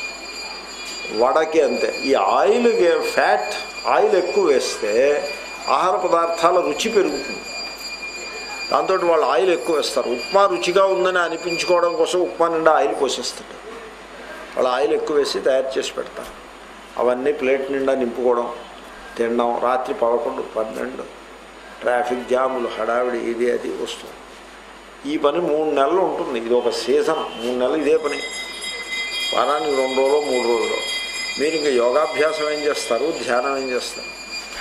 [SPEAKER 1] వడకి అంతే ఈ ఆయిల్ ఫ్యాట్ ఆయిల్ ఎక్కువ వేస్తే ఆహార పదార్థాల రుచి పెరుగుతుంది దాంతో వాళ్ళు ఆయిల్ ఎక్కువ వేస్తారు ఉప్మా రుచిగా ఉందని అనిపించుకోవడం కోసం ఉప్మా నిండా ఆయిల్ పోసేస్తారు వాళ్ళు ఆయిల్ ఎక్కువ వేసి తయారు చేసి పెడతారు అవన్నీ ప్లేట్ నిండా నింపుకోవడం తినడం రాత్రి పదకొండు పన్నెండు ట్రాఫిక్ జాములు హడావిడి ఇది అది వస్తుంది ఈ పని మూడు నెలలు ఉంటుంది ఇది ఒక సీజన్ మూడు నెలలు ఇదే పని వారానికి రెండు రోజులు మూడు రోజులు మీరు ఇంకా యోగాభ్యాసం ఏం చేస్తారు ధ్యానం ఏం చేస్తారు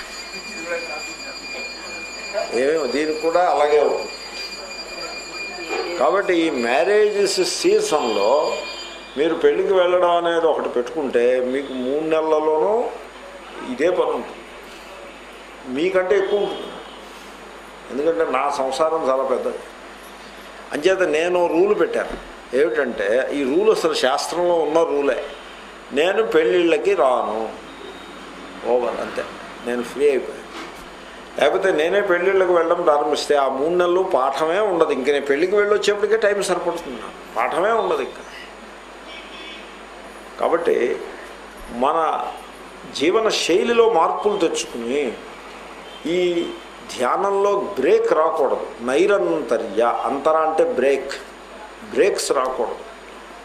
[SPEAKER 1] ఏమేమో దీనికి కూడా అలాగే ఉంటుంది కాబట్టి ఈ మ్యారేజెస్ సీజన్లో మీరు పెళ్ళికి వెళ్ళడం అనేది ఒకటి పెట్టుకుంటే మీకు మూడు నెలలలోనూ ఇదే పని ఉంటుంది మీకంటే ఎక్కువ ఉంటుంది ఎందుకంటే నా సంసారం చాలా పెద్దది అంచేత నేను రూల్ పెట్టాను ఏమిటంటే ఈ రూల్ అసలు శాస్త్రంలో ఉన్న రూలే నేను పెళ్ళిళ్ళకి రాను ఓవర్ అంతే నేను ఫ్రీ అయిపోయాను లేకపోతే నేనే పెళ్ళిళ్ళకి వెళ్ళడం ప్రారంభిస్తే ఆ మూడు నెలలు పాఠమే ఉండదు ఇంక నేను పెళ్ళికి వెళ్ళి వచ్చేప్పటికే టైం సరిపడుతుంది నాకు. పాఠమే ఉండదు ఇంకా కాబట్టి మన జీవన శైలిలో మార్పులు తెచ్చుకుని ఈ ధ్యానంలో బ్రేక్ రాకూడదు నైరంతర్య అంతర అంటే బ్రేక్ బ్రేక్స్ రాకూడదు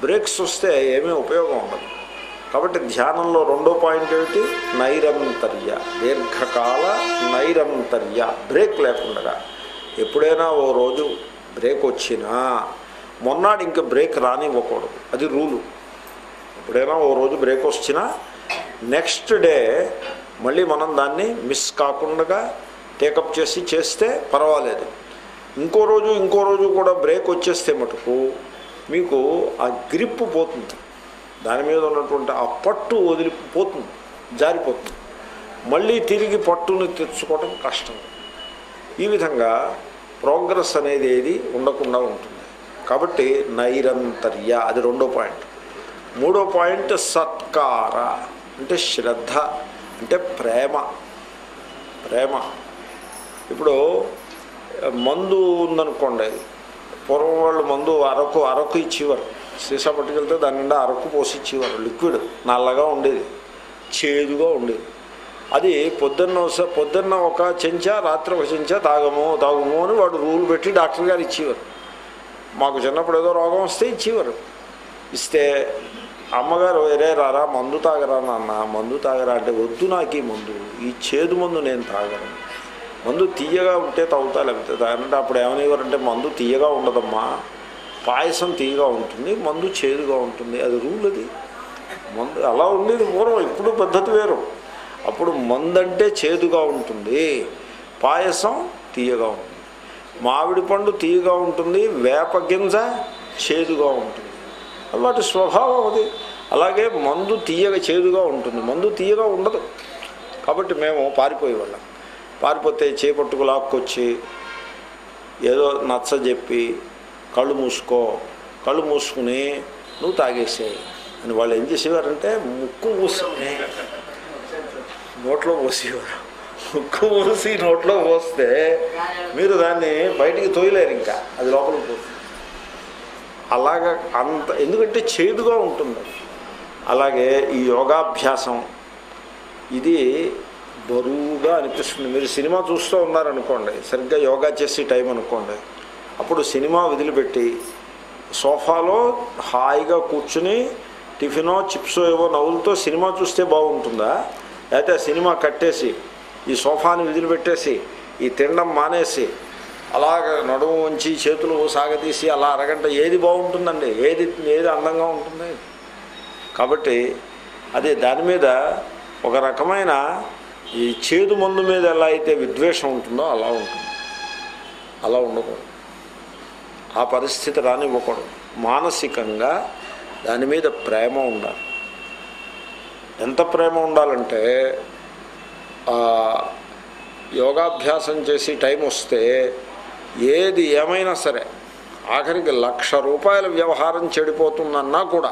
[SPEAKER 1] బ్రేక్స్ వస్తే ఏమీ ఉపయోగం ఉండదు కాబట్టి ధ్యానంలో రెండో పాయింట్ ఏమిటి నైరంతర్య దీర్ఘకాల నైరంతర్య బ్రేక్ లేకుండా ఎప్పుడైనా ఓ రోజు బ్రేక్ వచ్చినా మొన్నాడు ఇంకా బ్రేక్ రానివ్వకూడదు అది రూలు ఎప్పుడైనా ఓ రోజు బ్రేక్ వచ్చినా నెక్స్ట్ డే మళ్ళీ మనం దాన్ని మిస్ కాకుండా టేకప్ చేసి చేస్తే పర్వాలేదు ఇంకో రోజు ఇంకో రోజు కూడా బ్రేక్ వచ్చేస్తే మటుకు మీకు ఆ గ్రిప్ పోతుంది దాని మీద ఉన్నటువంటి ఆ పట్టు వదిలిపోతుంది జారిపోతుంది మళ్ళీ తిరిగి పట్టుని తెచ్చుకోవడం కష్టం ఈ విధంగా ప్రోగ్రెస్ అనేది ఏది ఉండకుండా ఉంటుంది కాబట్టి నైరంతర్య అది రెండో పాయింట్ మూడో పాయింట్ సత్కార అంటే శ్రద్ధ అంటే ప్రేమ ప్రేమ ఇప్పుడు మందు ఉందనుకోండి పూర్వం వాళ్ళు మందు అరకు అరకు ఇచ్చేవారు సీసా పట్టుకెళ్తే దాని నిండా అరకు పోసి ఇచ్చేవారు లిక్విడ్ నల్లగా ఉండేది చేదుగా ఉండేది అది పొద్దున్న వస్తే- పొద్దున్న ఒక చెంచా రాత్రి ఒక చెంచా తాగము తాగము అని వాడు రూల్ పెట్టి డాక్టర్ గారు ఇచ్చేవారు మాకు చిన్నప్పుడు ఏదో రోగం వస్తే ఇచ్చేవారు ఇస్తే అమ్మగారు వేరే రారా మందు తాగరా నాన్న మందు తాగరా అంటే వద్దు నాకు ఈ మందు ఈ చేదు మందు నేను తాగను మందు తీయగా ఉంటే తాగుతా లేకపోతే తాగనంటే అప్పుడు ఏమనేవారంటే మందు తీయగా ఉండదమ్మా పాయసం తీయగా ఉంటుంది మందు చేదుగా ఉంటుంది అది రూల్ అది మందు అలా ఉండేది పూర్వం ఇప్పుడు పద్ధతి వేరు అప్పుడు మందంటే చేదుగా ఉంటుంది పాయసం తీయగా ఉంటుంది మామిడి పండు తీయగా ఉంటుంది వేప గింజ చేదుగా ఉంటుంది వాటి స్వభావం అది అలాగే మందు తీయగా చేదుగా ఉంటుంది మందు తీయగా ఉండదు కాబట్టి మేము పారిపోయేవాళ్ళం పారిపోతే చేపట్టుకు లాక్కొచ్చి ఏదో నచ్చ చెప్పి కళ్ళు మూసుకో కళ్ళు మూసుకుని నువ్వు తాగేసేయి అని వాళ్ళు ఏం చేసేవారంటే ముక్కు మూసుకుని నోట్లో పోసేవారు ముక్కు మూసి నోట్లో పోస్తే మీరు దాన్ని బయటికి తోయలేరు ఇంకా అది లోపలికి పోతుంది అలాగా అంత ఎందుకంటే చేదుగా ఉంటుంది అది. అలాగే ఈ యోగాభ్యాసం ఇది బరువుగా అనిపిస్తుంది మీరు సినిమా చూస్తూ ఉన్నారనుకోండి సరిగ్గా యోగా చేసే టైం అనుకోండి అప్పుడు సినిమా వదిలిపెట్టి సోఫాలో హాయిగా కూర్చుని టిఫినో చిప్సో ఏవో నవ్వులతో సినిమా చూస్తే బాగుంటుందా లేకపోతే ఆ సినిమా కట్టేసి ఈ సోఫాని వదిలిపెట్టేసి ఈ తినడం మానేసి అలాగ నడుము ఉంచి చేతులు సాగతీసి అలా అరగంట ఏది బాగుంటుందండి ఏది ఏది అందంగా ఉంటుంది కాబట్టి అది దాని మీద ఒక రకమైన ఈ చేదు మందు మీద ఎలా అయితే విద్వేషం ఉంటుందో అలా ఉంటుంది అలా ఉండకూడదు ఆ పరిస్థితి రానివ్వకూడదు మానసికంగా దాని మీద ప్రేమ ఉండాలి ఎంత ప్రేమ ఉండాలంటే ఆ, యోగాభ్యాసం చేసి టైం వస్తే ఏది ఏమైనా సరే ఆఖరికి లక్ష రూపాయల వ్యవహారం చెడిపోతుందన్నా కూడా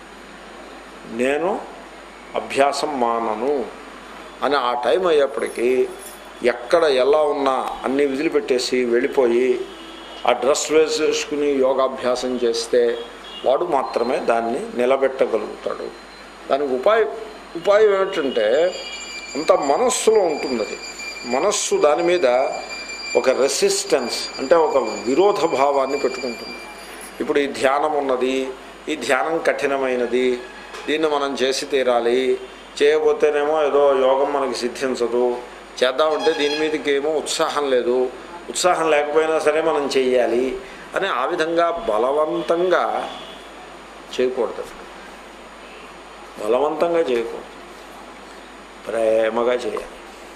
[SPEAKER 1] నేను అభ్యాసం మానను అని ఆ టైం అయ్యేప్పటికీ ఎక్కడ ఎలా ఉన్నా అన్ని వదిలిపెట్టేసి వెళ్ళిపోయి ఆ డ్రెస్ వేసేసుకుని యోగాభ్యాసం చేస్తే వాడు మాత్రమే దాన్ని నిలబెట్టగలుగుతాడు దానికి ఉపాయం ఉపాయం ఏమిటంటే అంత మనస్సులో ఉంటుంది అది మనస్సు దాని మీద ఒక రెసిస్టెన్స్ అంటే ఒక విరోధ భావాన్ని పెట్టుకుంటుంది ఇప్పుడు ఈ ధ్యానం ఉన్నది ఈ ధ్యానం కఠినమైనది దీన్ని మనం చేసి తీరాలి చేయబోతేనేమో ఏదో యోగం మనకి సిద్ధించదు చేద్దామంటే దీని మీదకి ఏమో ఉత్సాహం లేదు ఉత్సాహం లేకపోయినా సరే మనం చెయ్యాలి అని ఆ విధంగా బలవంతంగా చేయకూడదు బలవంతంగా చేయకూడదు ప్రేమగా చేయాలి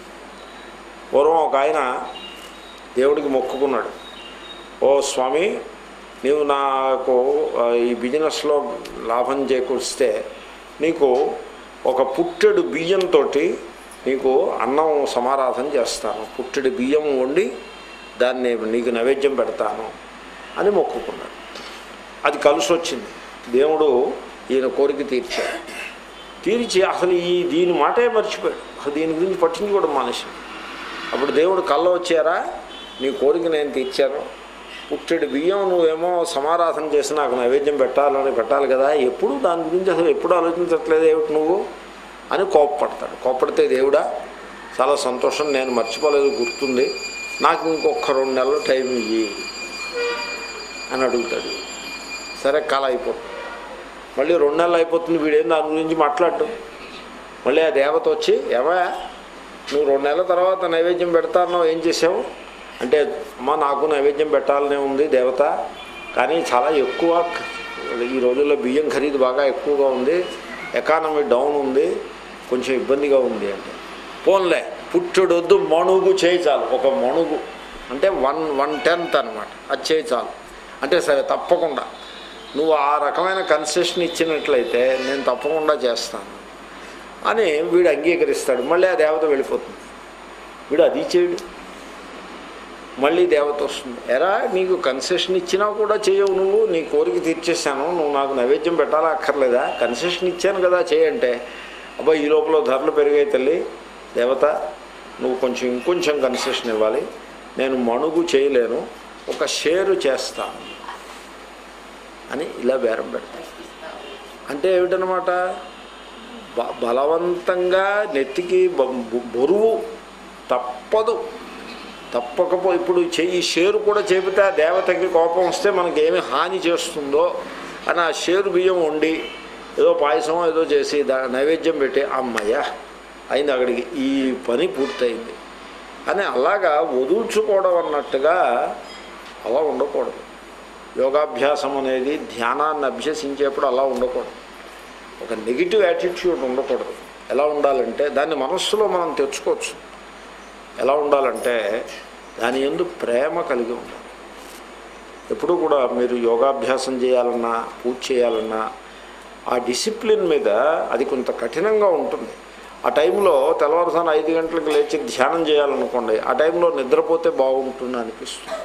[SPEAKER 1] పూర్వం ఒక ఆయన దేవుడికి మొక్కుకున్నాడు ఓ స్వామి నీవు నాకు ఆ, ఈ బిజినెస్లో లాభం చేకూరిస్తే నీకు ఒక పుట్టెడు బియ్యంతో నీకు అన్నం సమారాధన చేస్తాను పుట్టెడు బియ్యం వండి దాన్ని నీకు నైవేద్యం పెడతాను అని మొక్కుకున్నాడు అది కలిసి వచ్చింది దేవుడు ఈయన కోరిక తీర్చాడు తీర్చి అసలు ఈ దీని మాటే మర్చిపోయాడు అసలు దీని గురించి పట్టించుకోవడం మానేసి అప్పుడు దేవుడు కళ్ళ వచ్చారా నీ కోరిక నేను తీర్చాను పుట్టెడు బియ్యం నువ్వేమో సమారాధన చేసి నాకు నైవేద్యం పెట్టాలని పెట్టాలి కదా ఎప్పుడు దాని గురించి అసలు ఎప్పుడు ఆలోచించట్లేదు ఏమిటి నువ్వు అని కోప్పడతాడు కోప్పడితే దేవుడా చాలా సంతోషం నేను మర్చిపోలేదు గుర్తుంది నాకు ఇంకొక రెండు నెలలు టైం ఇయ్యి అని అడుగుతాడు సరే కళ అయిపోతుంది మళ్ళీ రెండు నెలలు అయిపోతుంది వీడేం దాని గురించి మాట్లాడటం మళ్ళీ ఆ దేవత వచ్చి ఏమయ్యా నువ్వు రెండు నెలల తర్వాత నైవేద్యం పెడతానో ఏం చేసావు అంటే అమ్మ నాకు నైవేద్యం పెట్టాలనే ఉంది దేవత కానీ చాలా ఎక్కువ ఈ రోజుల్లో బియ్యం ఖరీదు బాగా ఎక్కువగా ఉంది ఎకానమీ డౌన్ ఉంది కొంచెం ఇబ్బందిగా ఉంది అంటే పోన్లే పుట్టుడొద్దు మణుగు చేయి చాలు ఒక మణుగు అంటే వన్ వన్ టెన్త్ అనమాట అది చేయి చాలు అంటే సరే తప్పకుండా నువ్వు ఆ రకమైన కన్సెషన్ ఇచ్చినట్లయితే నేను తప్పకుండా చేస్తాను అని వీడు అంగీకరిస్తాడు మళ్ళీ ఆ దేవత వెళ్ళిపోతుంది వీడు అది చేయడు మళ్ళీ దేవత వస్తుంది ఎరా నీకు కన్సెషన్ ఇచ్చినా కూడా చేయవు నువ్వు నీ కోరిక తీర్చేశాను నువ్వు నాకు నైవేద్యం పెట్టాలా అక్కర్లేదా కన్సెషన్ ఇచ్చాను కదా చేయంటే అబ్బా ఈ లోపల ధరలు పెరిగాయి తల్లి దేవత నువ్వు కొంచెం ఇంకొంచెం కన్సెషన్ ఇవ్వాలి నేను మణుగు చేయలేను ఒక షేరు చేస్తాను అని ఇలా బేరం పెడతాను అంటే ఏమిటనమాట బ బలవంతంగా నెత్తికి బ- బొ- బరువు తప్పదు తప్పకపో ఇప్పుడు చెయ్యి షేరు కూడా చెబితే ఆ దేవతకి కోపం వస్తే మనకి ఏమి హాని చేస్తుందో అని ఆ షేరు బియ్యం వండి ఏదో పాయసం ఏదో చేసి దా నైవేద్యం పెట్టి అమ్మయ్య అయింది అక్కడికి ఈ పని పూర్తయింది అని అలాగా వదుల్చుకోవడం అన్నట్టుగా అలా ఉండకూడదు యోగాభ్యాసం అనేది ధ్యానాన్ని అభ్యసించేప్పుడు అలా ఉండకూడదు ఒక నెగిటివ్ యాటిట్యూడ్ ఉండకూడదు ఎలా ఉండాలంటే దాన్ని మనస్సులో మనం తెచ్చుకోవచ్చు ఎలా ఉండాలంటే దాని ఎందు ప్రేమ కలిగి ఉండాలి ఎప్పుడు కూడా మీరు యోగాభ్యాసం చేయాలన్నా పూజ చేయాలన్నా ఆ డిసిప్లిన్ మీద అది కొంత కఠినంగా ఉంటుంది ఆ టైంలో తెల్లవారుసాన ఐదు గంటలకు లేచి ధ్యానం చేయాలనుకోండి ఆ టైంలో నిద్రపోతే బాగుంటుంది అనిపిస్తుంది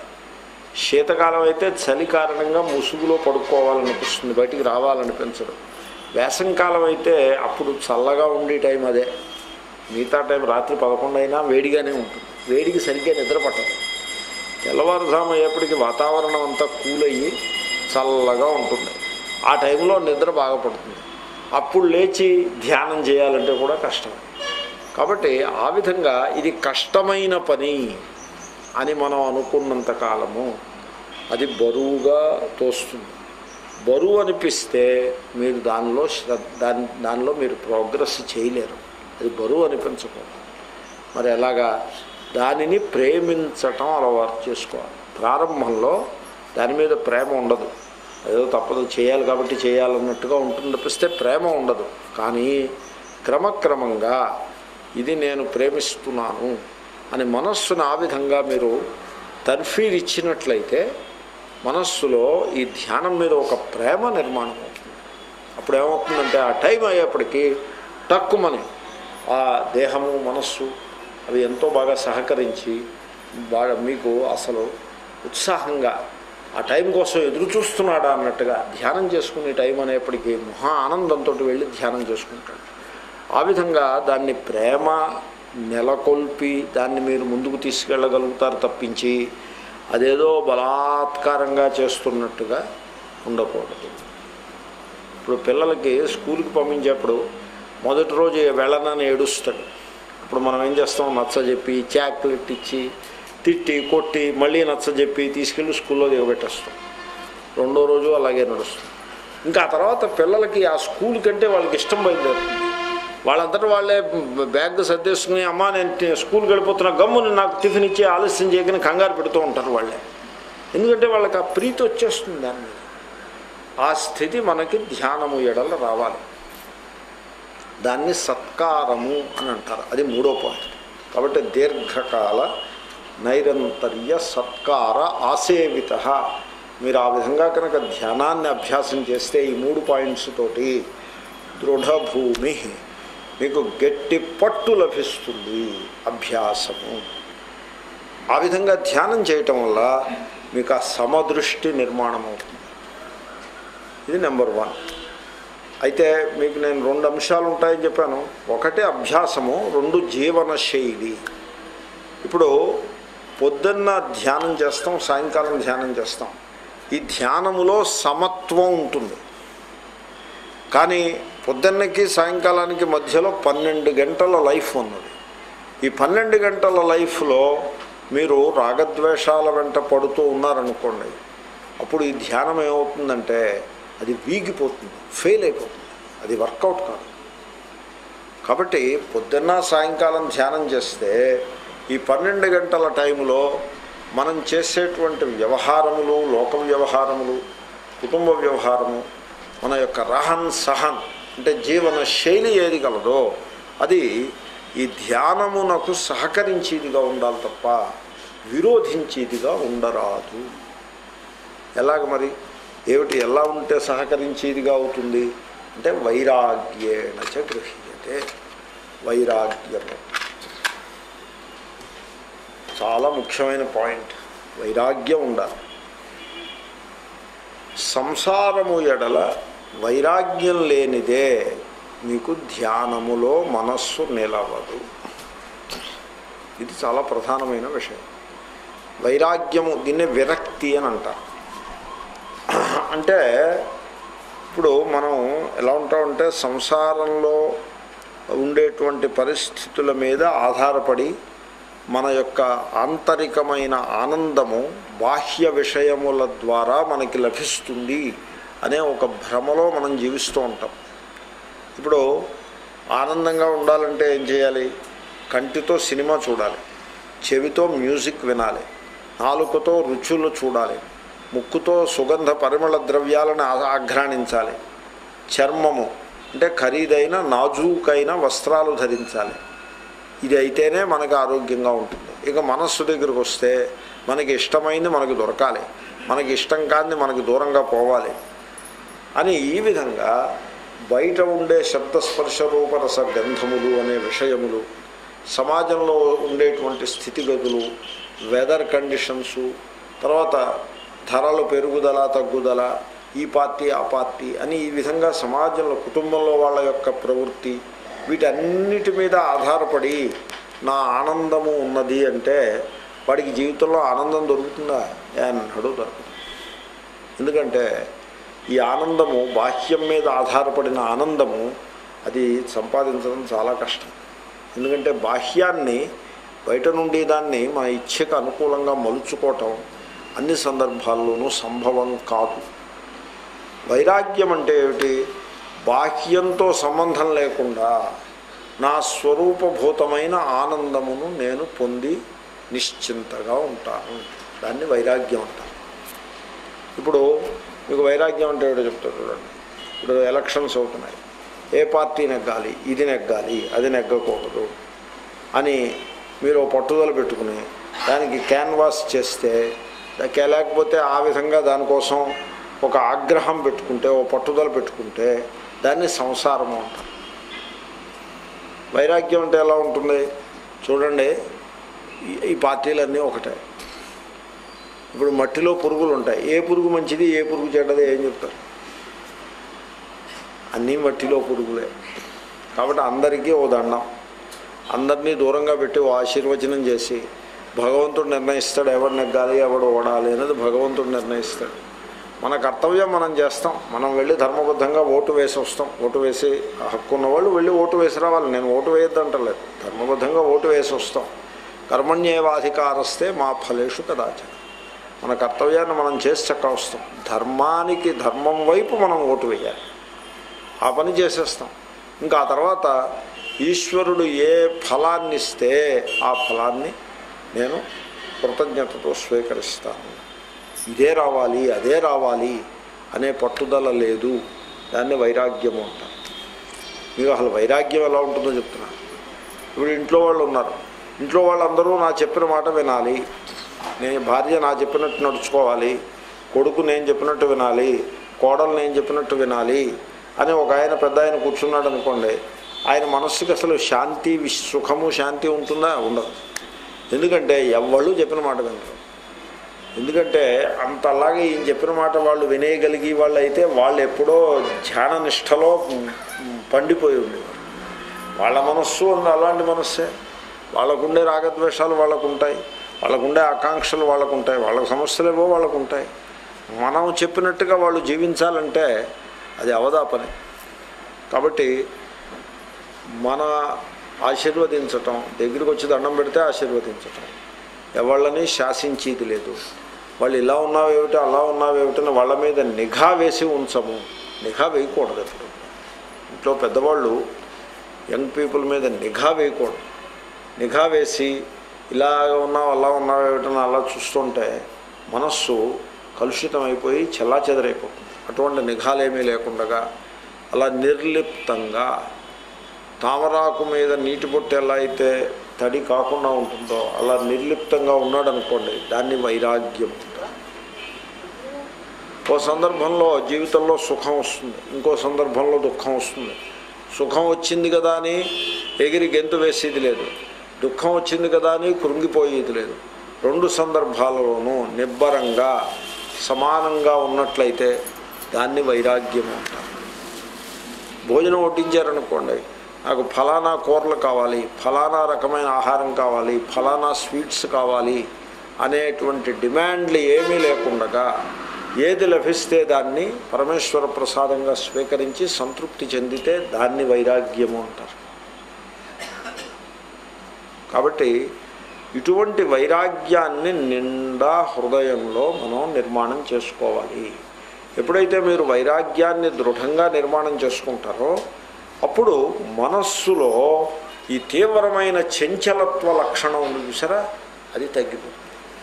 [SPEAKER 1] శీతకాలం అయితే చలి కారణంగా ముసుగులో పడుకోవాలనిపిస్తుంది బయటికి రావాలనిపించదు వేసంకాలం అయితే అప్పుడు చల్లగా ఉండే టైం అదే మిగతా టైం రాత్రి పదకొండు అయినా వేడిగానే ఉంటుంది వేడికి సరిగ్గా నిద్ర పట్టదు తెల్లవారుజాము అయ్యేప్పటికి వాతావరణం అంతా కూల్ అయ్యి చల్లగా ఉంటుంది ఆ టైంలో నిద్ర బాగా పడుతుంది అప్పుడు లేచి ధ్యానం చేయాలంటే కూడా కష్టం కాబట్టి ఆ విధంగా ఇది కష్టమైన పని అని మనం అనుకున్నంత కాలము అది బరువుగా తోస్తుంది బరువు అనిపిస్తే మీరు దానిలో శ్రద్ధ దాని దానిలో మీరు ప్రోగ్రెస్ చేయలేరు అది బరువు అనిపించకూడదు మరి ఎలాగా దానిని ప్రేమించటం అలవాటు చేసుకోవాలి ప్రారంభంలో దాని మీద ప్రేమ ఉండదు ఏదో తప్పదు చేయాలి కాబట్టి చేయాలన్నట్టుగా ఉంటుంది తప్పిస్తే ప్రేమ ఉండదు కానీ క్రమక్రమంగా ఇది నేను ప్రేమిస్తున్నాను అని మనస్సును ఆ విధంగా మీరు తర్ఫీర్ ఇచ్చినట్లయితే మనస్సులో ఈ ధ్యానం మీద ఒక ప్రేమ నిర్మాణం అవుతుంది అప్పుడు ఏమవుతుందంటే ఆ టైం అయ్యేప్పటికీ తక్కువని ఆ దేహము మనస్సు అవి ఎంతో బాగా సహకరించి బాగా మీకు అసలు ఉత్సాహంగా ఆ టైం కోసం ఎదురు చూస్తున్నాడా అన్నట్టుగా ధ్యానం చేసుకునే టైం అనేప్పటికీ మహా ఆనందంతో వెళ్ళి ధ్యానం చేసుకుంటాడు ఆ విధంగా దాన్ని ప్రేమ నెలకొల్పి దాన్ని మీరు ముందుకు తీసుకెళ్ళగలుగుతారు తప్పించి అదేదో బలాత్కారంగా చేస్తున్నట్టుగా ఉండకూడదు ఇప్పుడు పిల్లలకి స్కూల్కి పంపించేప్పుడు మొదటి రోజు వెళ్ళనని ఏడుస్తాడు ఇప్పుడు మనం ఏం చేస్తాం నచ్చ చెప్పి చాక్లెట్ ఇచ్చి తిట్టి కొట్టి మళ్ళీ నచ్చ చెప్పి తీసుకెళ్ళి స్కూల్లో దిగబెట్టేస్తాం రెండో రోజు అలాగే నడుస్తుంది ఇంకా ఆ తర్వాత పిల్లలకి ఆ స్కూల్ కంటే వాళ్ళకి ఇష్టం బయలుదేరుతుంది వాళ్ళంతటా వాళ్ళే బ్యాగ్ సర్దేసుకుని అమ్మా నేను టి- స్కూల్కి వెళ్ళిపోతున్నా గమ్ముని నాకు టిఫిన్ ఇచ్చి ఆలస్యం చేయకని కంగారు పెడుతూ ఉంటారు వాళ్ళే ఎందుకంటే వాళ్ళకి ఆ ప్రీతి వచ్చేస్తుంది దాని మీద ఆ స్థితి మనకి ధ్యానము ఎడల రావాలి దాన్ని సత్కారము అని అంటారు అది మూడో పాయింట్ కాబట్టి దీర్ఘకాల నైరంతర్య సత్కార ఆసేవిత మీరు ఆ విధంగా కనుక ధ్యానాన్ని అభ్యాసం చేస్తే ఈ మూడు పాయింట్స్ తోటి దృఢభూమి మీకు గట్టి పట్టు లభిస్తుంది అభ్యాసము ఆ విధంగా ధ్యానం చేయటం వల్ల మీకు ఆ సమదృష్టి నిర్మాణం అవుతుంది ఇది నెంబర్ వన్ అయితే మీకు నేను రెండు అంశాలు ఉంటాయని చెప్పాను ఒకటి అభ్యాసము రెండు జీవన శైలి ఇప్పుడు పొద్దున్న ధ్యానం చేస్తాం సాయంకాలం ధ్యానం చేస్తాం ఈ ధ్యానములో సమత్వం ఉంటుంది కానీ పొద్దున్నకి సాయంకాలానికి మధ్యలో పన్నెండు గంటల లైఫ్ ఉన్నది ఈ పన్నెండు గంటల లైఫ్లో మీరు రాగద్వేషాల వెంట పడుతూ ఉన్నారనుకోండి అప్పుడు ఈ ధ్యానం ఏమవుతుందంటే అది వీగిపోతుంది ఫెయిల్ అయిపోతుంది అది వర్కౌట్ కాదు కాబట్టి పొద్దున్న సాయంకాలం ధ్యానం చేస్తే ఈ పన్నెండు గంటల టైంలో మనం చేసేటువంటి వ్యవహారములు లోక వ్యవహారములు కుటుంబ వ్యవహారము మన యొక్క రహన్ సహన్ అంటే జీవన శైలి ఏది కలదో అది ఈ ధ్యానమునకు సహకరించేదిగా ఉండాలి తప్ప విరోధించేదిగా ఉండరాదు ఎలాగ మరి ఏమిటి ఎలా ఉంటే సహకరించేదిగా అవుతుంది అంటే వైరాగ్యేణ చ గృహ్యతే వైరాగ్యము చాలా ముఖ్యమైన పాయింట్ వైరాగ్యం ఉండాలి సంసారము ఎడల వైరాగ్యం లేనిదే మీకు ధ్యానములో మనస్సు నిలవదు ఇది చాలా ప్రధానమైన విషయం వైరాగ్యము దీన్నే విరక్తి అని అంటారు అంటే ఇప్పుడు మనం ఎలా ఉంటామంటే సంసారంలో ఉండేటువంటి పరిస్థితుల మీద ఆధారపడి మన యొక్క ఆంతరికమైన ఆనందము బాహ్య విషయముల ద్వారా మనకి లభిస్తుంది అనే ఒక భ్రమలో మనం జీవిస్తూ ఉంటాం ఇప్పుడు ఆనందంగా ఉండాలంటే ఏం చేయాలి కంటితో సినిమా చూడాలి చెవితో మ్యూజిక్ వినాలి నాలుకతో రుచులు చూడాలి ముక్కుతో సుగంధ పరిమళ ద్రవ్యాలను ఆ- ఆఘ్రాణించాలి చర్మము అంటే ఖరీదైన నాజూకైన వస్త్రాలు ధరించాలి ఇది అయితేనే మనకు ఆరోగ్యంగా ఉంటుంది ఇక మనస్సు దగ్గరికి వస్తే మనకి ఇష్టమైంది మనకు దొరకాలి మనకి ఇష్టం కాని మనకి దూరంగా పోవాలి అని ఈ విధంగా బయట ఉండే శబ్దస్పర్శ రూపరస గంధములు అనే విషయములు సమాజంలో ఉండేటువంటి స్థితిగతులు వెదర్ కండిషన్సు తర్వాత ధరలు పెరుగుదల తగ్గుదల ఈ పార్టీ ఆ పార్టీ అని ఈ విధంగా సమాజంలో కుటుంబంలో వాళ్ళ యొక్క ప్రవృత్తి వీటన్నిటి మీద ఆధారపడి నా ఆనందము ఉన్నది అంటే వాడికి జీవితంలో ఆనందం దొరుకుతుందా అన్నాడు దొరకదు ఎందుకంటే ఈ ఆనందము బాహ్యం మీద ఆధారపడిన ఆనందము అది సంపాదించడం చాలా కష్టం ఎందుకంటే బాహ్యాన్ని బయట నుండి దాన్ని మన ఇచ్ఛకు అనుకూలంగా మలుచుకోవటం అన్ని సందర్భాల్లోనూ సంభవం కాదు వైరాగ్యం అంటే ఏమిటి బాహ్యంతో సంబంధం లేకుండా నా స్వరూపభూతమైన ఆనందమును నేను పొంది నిశ్చింతగా ఉంటాను దాన్ని వైరాగ్యం అంటారు ఇప్పుడు మీకు వైరాగ్యం అంటే ఏమిటో చెప్తారు చూడండి ఇప్పుడు ఎలక్షన్స్ అవుతున్నాయి ఏ పార్టీ నెగ్గాలి ఇది నెగ్గాలి అది నెగ్గకూడదు అని మీరు ఓ పట్టుదల పెట్టుకుని దానికి క్యాన్వాస్ చేస్తే దా- లేకపోతే ఆ విధంగా దానికోసం ఒక ఆగ్రహం పెట్టుకుంటే ఓ పట్టుదల పెట్టుకుంటే దాన్ని సంసారము అంటారు వైరాగ్యం అంటే ఎలా ఉంటుంది చూడండి ఈ- ఈ పార్టీలన్నీ ఒకటే ఇప్పుడు మట్టిలో పురుగులు ఉంటాయి ఏ పురుగు మంచిది ఏ పురుగు చెడ్డది ఏం చెప్తారు అన్నీ మట్టిలో పురుగులే కాబట్టి అందరికీ ఓ దండం అందరినీ దూరంగా పెట్టి ఓ ఆశీర్వచనం చేసి భగవంతుడు నిర్ణయిస్తాడు ఎవడు నెగ్గాలి ఎవడు ఓడాలి అనేది భగవంతుడు నిర్ణయిస్తాడు మన కర్తవ్యం మనం చేస్తాం మనం వెళ్ళి ధర్మబద్ధంగా ఓటు వేసి వస్తాం ఓటు వేసి హక్కు ఉన్న వాళ్ళు వెళ్ళి ఓటు వేసి రావాలి నేను ఓటు వేయొద్దంటలేదు ధర్మబద్ధంగా ఓటు వేసి వస్తాం కర్మణ్యేవాధికారస్తే మా ఫలేషు కదాచన మన కర్తవ్యాన్ని మనం చేసి చక్క వస్తాం ధర్మానికి ధర్మం వైపు మనం ఓటు వేయాలి ఆ పని చేసేస్తాం ఇంకా ఆ తర్వాత ఈశ్వరుడు ఏ ఫలాన్ని ఇస్తే ఆ ఫలాన్ని నేను కృతజ్ఞతతో స్వీకరిస్తాను ఇదే రావాలి అదే రావాలి అనే పట్టుదల లేదు దాన్ని వైరాగ్యము అంటారు మీకు అసలు వైరాగ్యం ఎలా ఉంటుందో చెప్తున్నా ఇప్పుడు ఇంట్లో వాళ్ళు ఉన్నారు ఇంట్లో వాళ్ళందరూ నా చెప్పిన మాట వినాలి నేను భార్య నా చెప్పినట్టు నడుచుకోవాలి కొడుకు నేను చెప్పినట్టు వినాలి కోడలు నేను చెప్పినట్టు వినాలి అని ఒక ఆయన పెద్ద ఆయన కూర్చున్నాడు అనుకోండి ఆయన మనస్సుకి అసలు శాంతి విశ్- సుఖము శాంతి ఉంటుందా ఉండదు ఎందుకంటే ఎవళ్ళు చెప్పిన మాట వినరు ఎందుకంటే అంతలాగే ఈయన చెప్పిన మాట వాళ్ళు వినేయగలిగి వాళ్ళు అయితే వాళ్ళు ఎప్పుడో ధ్యాన నిష్టలో పండిపోయి ఉండేవారు వాళ్ళ మనస్సు ఉంది అలాంటి మనస్సే వాళ్ళకుండే రాగద్వేషాలు వాళ్ళకు ఉంటాయి వాళ్ళకుండే ఆకాంక్షలు వాళ్ళకు ఉంటాయి వాళ్ళ సమస్యలు ఏవో వాళ్ళకు ఉంటాయి మనం చెప్పినట్టుగా వాళ్ళు జీవించాలంటే అది అవదా పని కాబట్టి మన ఆశీర్వదించటం దగ్గరికి వచ్చి దండం పెడితే ఆశీర్వదించటం ఎవళ్ళని శాసించేది లేదు వాళ్ళు ఇలా ఉన్నావేమిటి అలా ఉన్నావేమిటని వాళ్ళ మీద నిఘా వేసి ఉంచము నిఘా వేయకూడదు ఎప్పుడు ఇంట్లో పెద్దవాళ్ళు యంగ్ పీపుల్ మీద నిఘా వేయకూడదు నిఘా వేసి ఇలా ఉన్నావు అలా ఉన్నావు ఏమిటని అలా చూస్తుంటే మనస్సు కలుషితం అయిపోయి చెల్లా చెదరైపోతుంది అటువంటి నిఘాలేమీ లేకుండా అలా నిర్లిప్తంగా తామరాకు మీద నీటి బొట్టు ఎలా అయితే తడి కాకుండా ఉంటుందో అలా నిర్లిప్తంగా ఉన్నాడు అనుకోండి దాన్ని వైరాగ్యం అంటారు ఓ సందర్భంలో జీవితంలో సుఖం వస్తుంది ఇంకో సందర్భంలో దుఃఖం వస్తుంది సుఖం వచ్చింది కదా అని ఎగిరి గెంతు వేసేది లేదు దుఃఖం వచ్చింది కదా అని కృంగిపోయేది లేదు రెండు సందర్భాలలోనూ నిబ్బరంగా సమానంగా ఉన్నట్లయితే దాన్ని వైరాగ్యం అంటారు భోజనం వడ్డించారనుకోండి నాకు ఫలానా కూరలు కావాలి ఫలానా రకమైన ఆహారం కావాలి ఫలానా స్వీట్స్ కావాలి అనేటువంటి డిమాండ్లు ఏమీ లేకుండా ఏది లభిస్తే దాన్ని పరమేశ్వర ప్రసాదంగా స్వీకరించి సంతృప్తి చెందితే దాన్ని వైరాగ్యము అంటారు కాబట్టి ఇటువంటి వైరాగ్యాన్ని నిండా హృదయంలో మనం నిర్మాణం చేసుకోవాలి ఎప్పుడైతే మీరు వైరాగ్యాన్ని దృఢంగా నిర్మాణం చేసుకుంటారో అప్పుడు మనస్సులో ఈ తీవ్రమైన చంచలత్వ లక్షణం ఉంది చూసారా అది తగ్గిపోతుంది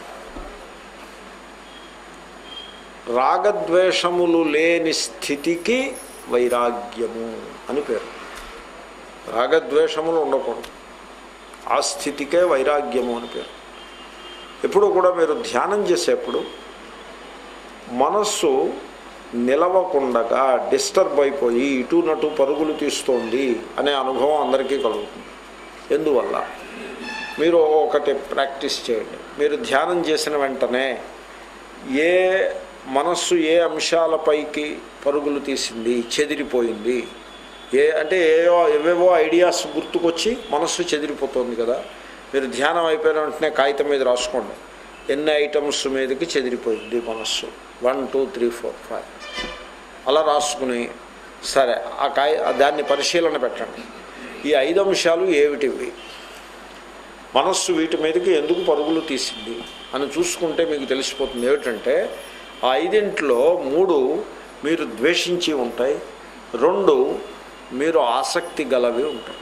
[SPEAKER 1] రాగద్వేషములు లేని స్థితికి వైరాగ్యము అని పేరు రాగద్వేషములు ఉండకూడదు ఆ స్థితికే వైరాగ్యము అని పేరు ఎప్పుడు కూడా మీరు ధ్యానం చేసేప్పుడు మనస్సు నిలవకుండగా డిస్టర్బ్ అయిపోయి ఇటు నటు పరుగులు తీస్తోంది అనే అనుభవం అందరికీ కలుగుతుంది ఎందువల్ల మీరు ఒకటి ప్రాక్టీస్ చేయండి మీరు ధ్యానం చేసిన వెంటనే ఏ మనస్సు ఏ అంశాలపైకి పరుగులు తీసింది చెదిరిపోయింది ఏ అంటే ఏవో ఏవేవో ఐడియాస్ గుర్తుకొచ్చి మనస్సు చెదిరిపోతుంది కదా మీరు ధ్యానం అయిపోయిన వెంటనే కాగితం మీద రాసుకోండి ఎన్ని ఐటమ్స్ మీదకి చెదిరిపోయింది మనస్సు one two three four five అలా రాసుకుని సరే ఆ కాయ దాన్ని పరిశీలన పెట్టండి ఈ ఐదు అంశాలు ఏమిటివి మనస్సు వీటి మీదకి ఎందుకు పరుగులు తీసింది అని చూసుకుంటే మీకు తెలిసిపోతుంది ఏమిటంటే ఆ ఐదింట్లో మూడు మీరు ద్వేషించి ఉంటాయి రెండు మీరు ఆసక్తి గలవి ఉంటాయి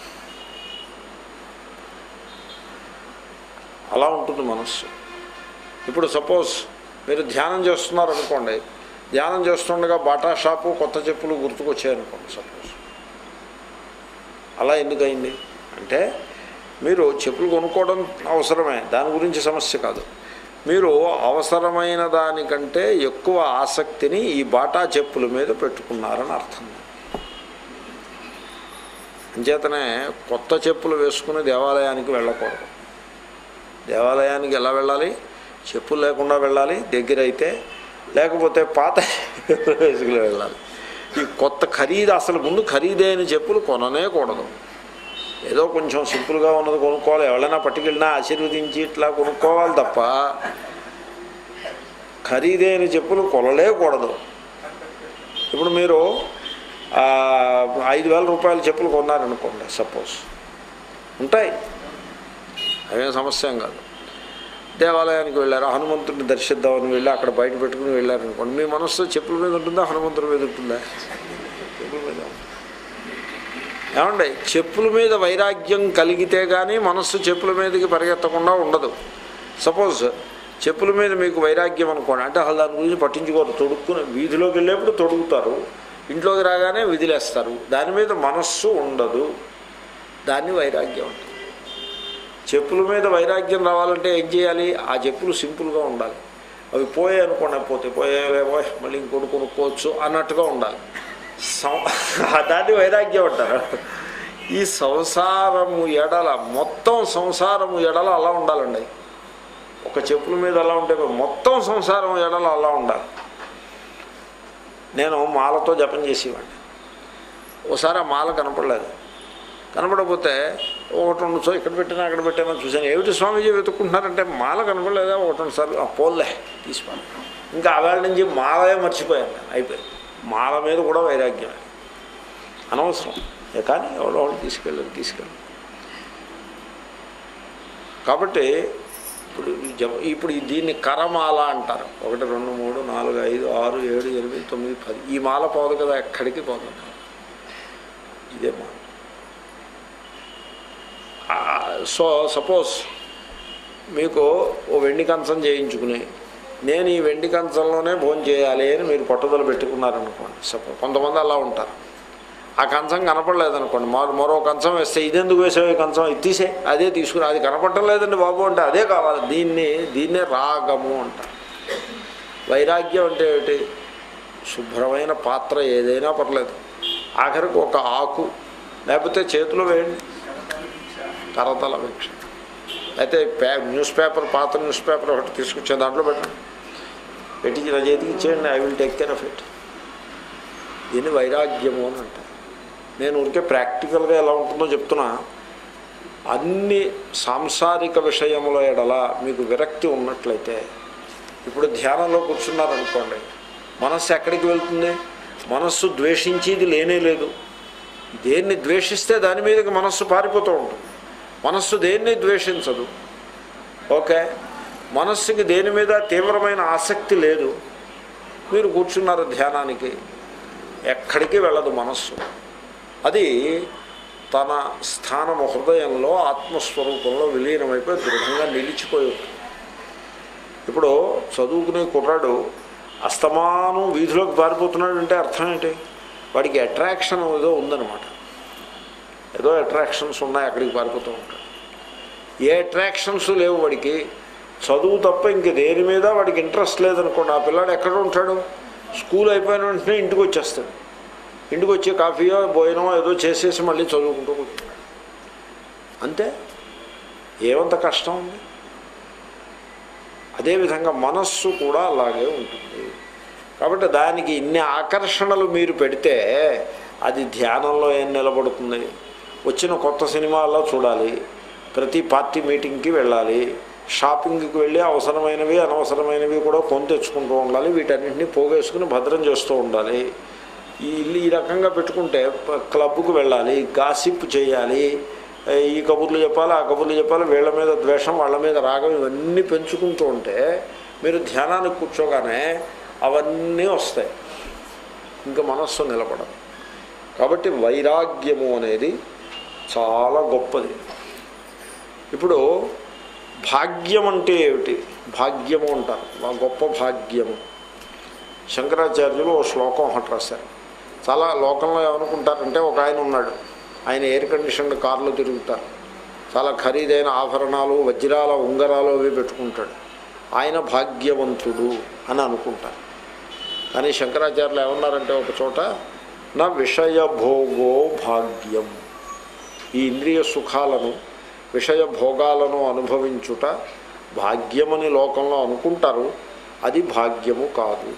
[SPEAKER 1] అలా ఉంటుంది మనస్సు ఇప్పుడు సపోజ్ మీరు ధ్యానం చేస్తున్నారు అనుకోండి ధ్యానం చేస్తుండగా బాటా షాపు కొత్త చెప్పులు గుర్తుకొచ్చాయనుకోండి సపోజ్ అలా ఎందుకయింది అంటే మీరు చెప్పులు కొనుక్కోవడం అవసరమే దాని గురించి సమస్య కాదు మీరు అవసరమైన దానికంటే ఎక్కువ ఆసక్తిని ఈ బాటా చెప్పుల మీద పెట్టుకున్నారని అర్థం అంచేతనే కొత్త చెప్పులు వేసుకుని దేవాలయానికి వెళ్ళకూడదు దేవాలయానికి ఎలా వెళ్ళాలి చెప్పులు లేకుండా వెళ్ళాలి దగ్గర అయితే లేకపోతే పాత వేసుకుని వెళ్ళాలి ఈ కొత్త ఖరీదు అసలు ముందు ఖరీదైన చెప్పులు కొననే కూడదు ఏదో కొంచెం సింపుల్గా ఉన్నది కొనుక్కోవాలి ఎవరైనా పట్టుకెళ్ళినా ఆశీర్వదించి ఇట్లా కొనుక్కోవాలి తప్ప ఖరీదైన చెప్పులు కొనలేకూడదు ఇప్పుడు మీరు ఆ, ఐదు వేల రూపాయల చెప్పులు కొన్నారనుకోండి సపోజ్ ఉంటాయి అవేం సమస్య ఏం కాదు దేవాలయానికి వెళ్ళారు హనుమంతుడిని దర్శిద్దామని వెళ్ళి అక్కడ బయట పెట్టుకుని వెళ్ళారనుకోండి మీ మనస్సు చెప్పుల మీద ఉంటుందా హనుమంతుడి మీద ఉంటుందా చెప్పుల మీద ఉంటుంది. ఏమండి చెప్పుల మీద వైరాగ్యం కలిగితే కానీ మనస్సు చెప్పుల మీదకి పరిగెత్తకుండా ఉండదు సపోజ్ చెప్పుల మీద మీకు వైరాగ్యం అనుకోండి అంటే అసలు దాని గురించి పట్టించుకోరు తొడుక్కుని వీధిలోకి వెళ్ళేప్పుడు తొడుగుతారు ఇంట్లోకి రాగానే విధిలేస్తారు దాని మీద మనస్సు ఉండదు దాన్ని వైరాగ్యం అంటారు చెప్పుల మీద వైరాగ్యం రావాలంటే ఏం చేయాలి ఆ చెప్పులు సింపుల్గా ఉండాలి అవి పోయాయి అనుకోండి పోతే పోయేవేమో మళ్ళీ ఇంకోటి కొనుక్కోవచ్చు అన్నట్టుగా ఉండాలి సం దాన్ని వైరాగ్యం అంటారు ఈ సంసారము ఎడల మొత్తం సంసారము ఎడల అలా ఉండాలండి ఒక చెప్పుల మీద అలా ఉంటే మొత్తం సంసారం ఎడల అలా ఉండాలి నేను మాలతో జపం చేసేవాడిని ఒకసారి ఆ మాల కనపడలేదు కనపడకపోతే ఒకటి రెండు సో ఇక్కడ పెట్టినా అక్కడ పెట్టినా చూశాను ఏమిటి స్వామీజీ వెతుక్కుంటున్నారంటే మాల కనపడలేదా ఒకటి రెండు సార్లు ఆ పోల్లే తీసుకోండి ఇంకా అవేళ నుంచి మాలే మర్చిపోయాను నేను. అయిపోయింది మాల మీద కూడా వైరాగ్యమే అనవసరం ఏ కానీ ఎవరో వాళ్ళు తీసుకెళ్ళారు తీసుకెళ్ళారు కాబట్టి ఇప్పుడు ఈ జప ఇప్పుడు ఈ దీన్ని కరమాల అంటారు ఒకటి రెండు మూడు నాలుగు ఐదు ఆరు ఏడు ఎనిమిది తొమ్మిది పది ఈ మాల పోదు కదా ఎక్కడికి పోదు ఇదే మాల ఆ, సో సపోజ్ మీకు ఓ వెండి కంచం చేయించుకుని నేను ఈ వెండి కంచంలోనే భోజనం చేయాలి అని మీరు పట్టుదల పెట్టుకున్నారనుకోండి సపోజ్ కొంతమంది అలా ఉంటారు ఆ కంచం కనపడలేదనుకోండి మరో మరో కంచం వేస్తే ఇదెందుకు వేసావు ఈ కంచం ఇది తీసే అదే తీసుకుని అది కనపడటం లేదండి బాబు అంటే అదే కావాలి దీన్ని దీన్నే రాగము అంటారు వైరాగ్యం అంటే ఏమిటి శుభ్రమైన పాత్ర ఏదైనా పర్లేదు ఆఖరికి ఒక ఆకు లేకపోతే చేతిలో వేయండి కరతల వీక్ష అయితే పే న్యూస్ పేపర్ పాత న్యూస్ పేపర్ ఒకటి తీసుకొచ్చే దాంట్లో పెట్టండి పెట్టి నా చేతికి ఇచ్చేయండి I will take care of it దీన్ని వైరాగ్యము అని అంటారు నేను ఊరికే ప్రాక్టికల్గా ఎలా ఉంటుందో చెప్తున్నా అన్ని సాంసారిక విషయముల ఎడల మీకు విరక్తి ఉన్నట్లయితే ఇప్పుడు ధ్యానంలో కూర్చున్నారనుకోండి మనస్సు ఎక్కడికి వెళ్తుంది మనస్సు ద్వేషించేది లేనే లేదు దేన్ని ద్వేషిస్తే దాని మీదకి మనస్సు పారిపోతూ ఉంటుంది మనస్సు దేన్ని ద్వేషించదు ఓకే మనస్సుకి దేని మీద తీవ్రమైన ఆసక్తి లేదు మీరు కూర్చున్నారు ధ్యానానికి ఎక్కడికి వెళ్ళదు మనస్సు అది తన స్థానము హృదయంలో ఆత్మస్వరూపంలో విలీనమైపోయి దృఢంగా నిలిచిపోయి ఉంటుంది ఇప్పుడు చదువుకునే కుర్రాడు అస్తమానం వీధిలోకి పారిపోతున్నాడు అంటే అర్థం ఏంటి వాడికి అట్రాక్షన్ ఏదో ఉందన్నమాట ఏదో అట్రాక్షన్స్ ఉన్నాయి అక్కడికి పారిపోతూ ఉంటాడు ఏ అట్రాక్షన్స్ లేవు వాడికి చదువు తప్ప ఇంక దేని మీద వాడికి ఇంట్రెస్ట్ లేదనుకోండి ఆ పిల్లాడు ఎక్కడ ఉంటాడు స్కూల్ అయిపోయిన వెంటనే ఇంటికి వచ్చేస్తాడు ఇంటికి వచ్చి కాఫీయో భోజనమో ఏదో చేసేసి మళ్ళీ చదువుకుంటూ కూర్చుంటాడు అంతే ఏమంత కష్టం ఉంది అదేవిధంగా మనస్సు కూడా అలాగే ఉంటుంది కాబట్టి దానికి ఇన్ని ఆకర్షణలు మీరు పెడితే అది ధ్యానంలో ఏం నిలబడుతుంది వచ్చిన కొత్త సినిమాల్లో చూడాలి ప్రతి పార్టీ మీటింగ్కి వెళ్ళాలి షాపింగ్కి వెళ్ళి అవసరమైనవి అనవసరమైనవి కూడా కొని తెచ్చుకుంటూ ఉండాలి వీటన్నింటినీ పోగేసుకుని భద్రం చేస్తూ ఉండాలి ఈ ఇల్లు ఈ రకంగా పెట్టుకుంటే ప- క్లబ్కు వెళ్ళాలి గాసిప్ చేయాలి ఈ కబుర్లు చెప్పాలి ఆ కబుర్లు చెప్పాలి వీళ్ళ మీద ద్వేషం వాళ్ళ మీద రాగం ఇవన్నీ పెంచుకుంటూ ఉంటే మీరు ధ్యానానికి కూర్చోగానే అవన్నీ వస్తాయి ఇంకా మనస్సు నిలబడదు కాబట్టి వైరాగ్యము అనేది చాలా గొప్పది ఇప్పుడు భాగ్యం అంటే ఏమిటి భాగ్యము అంటారు ఆ గొప్ప భాగ్యము శంకరాచార్యులు ఓ శ్లోకం ఒకటి రాశారు చాలా లోకంలో ఏమనుకుంటారంటే ఒక ఆయన ఉన్నాడు ఆయన ఎయిర్ కండిషన్డ్ కార్లో తిరుగుతారు చాలా ఖరీదైన ఆభరణాలు వజ్రాల ఉంగరాలు అవి పెట్టుకుంటాడు ఆయన భాగ్యవంతుడు అని అనుకుంటారు కానీ శంకరాచార్యులు ఏమన్నారంటే ఒక చోట నా విషయభోగో భాగ్యం ఈ ఇంద్రియ సుఖాలను విషయ భోగాలను అనుభవించుట భాగ్యమని లోకంలో అనుకుంటారు అది భాగ్యము కాదు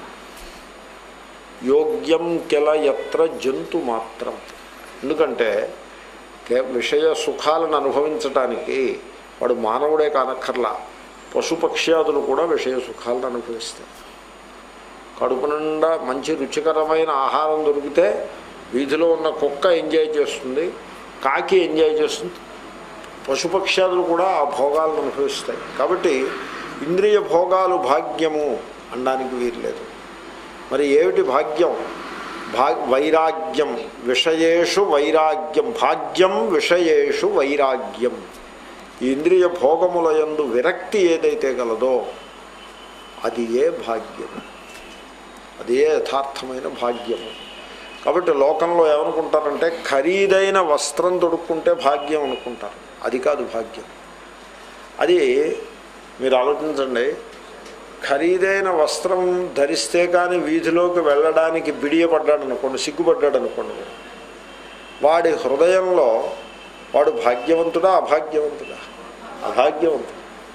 [SPEAKER 1] యోగ్యం కెల ఎత్ర జంతు మాత్రం ఎందుకంటే కే- విషయ సుఖాలను అనుభవించటానికి వాడు మానవుడే కానక్కర్లా పశుపక్ష్యాదులు కూడా విషయ సుఖాలను అనుభవిస్తాయి కడుపు నిండా మంచి రుచికరమైన ఆహారం దొరికితే వీధిలో ఉన్న కుక్క ఎంజాయ్ చేస్తుంది కాకి ఎంజాయ్ చేస్తుంది పశుపక్ష్యాదులు కూడా ఆ భోగాలను అనుభవిస్తాయి కాబట్టి ఇంద్రియ భోగాలు భాగ్యము అనడానికి వీర్లేదు మరి ఏమిటి భాగ్యం భా వైరాగ్యం విషయేషు వైరాగ్యం భాగ్యం విషయేషు వైరాగ్యం ఈ ఇంద్రియ భోగముల యందు విరక్తి ఏదైతే గలదో అది ఏ భాగ్యము అదే యథార్థమైన భాగ్యము కాబట్టి లోకంలో ఏమనుకుంటారంటే ఖరీదైన వస్త్రం తొడుక్కుంటే భాగ్యం అనుకుంటారు అది కాదు భాగ్యం అది మీరు ఆలోచించండి ఖరీదైన వస్త్రం ధరిస్తే కానీ వీధిలోకి వెళ్ళడానికి బిడియపడ్డాడు అనుకోండి సిగ్గుపడ్డాడు అనుకోండి వాడి హృదయంలో వాడు భాగ్యవంతుడా అభాగ్యవంతుడా అభాగ్యవంతుడు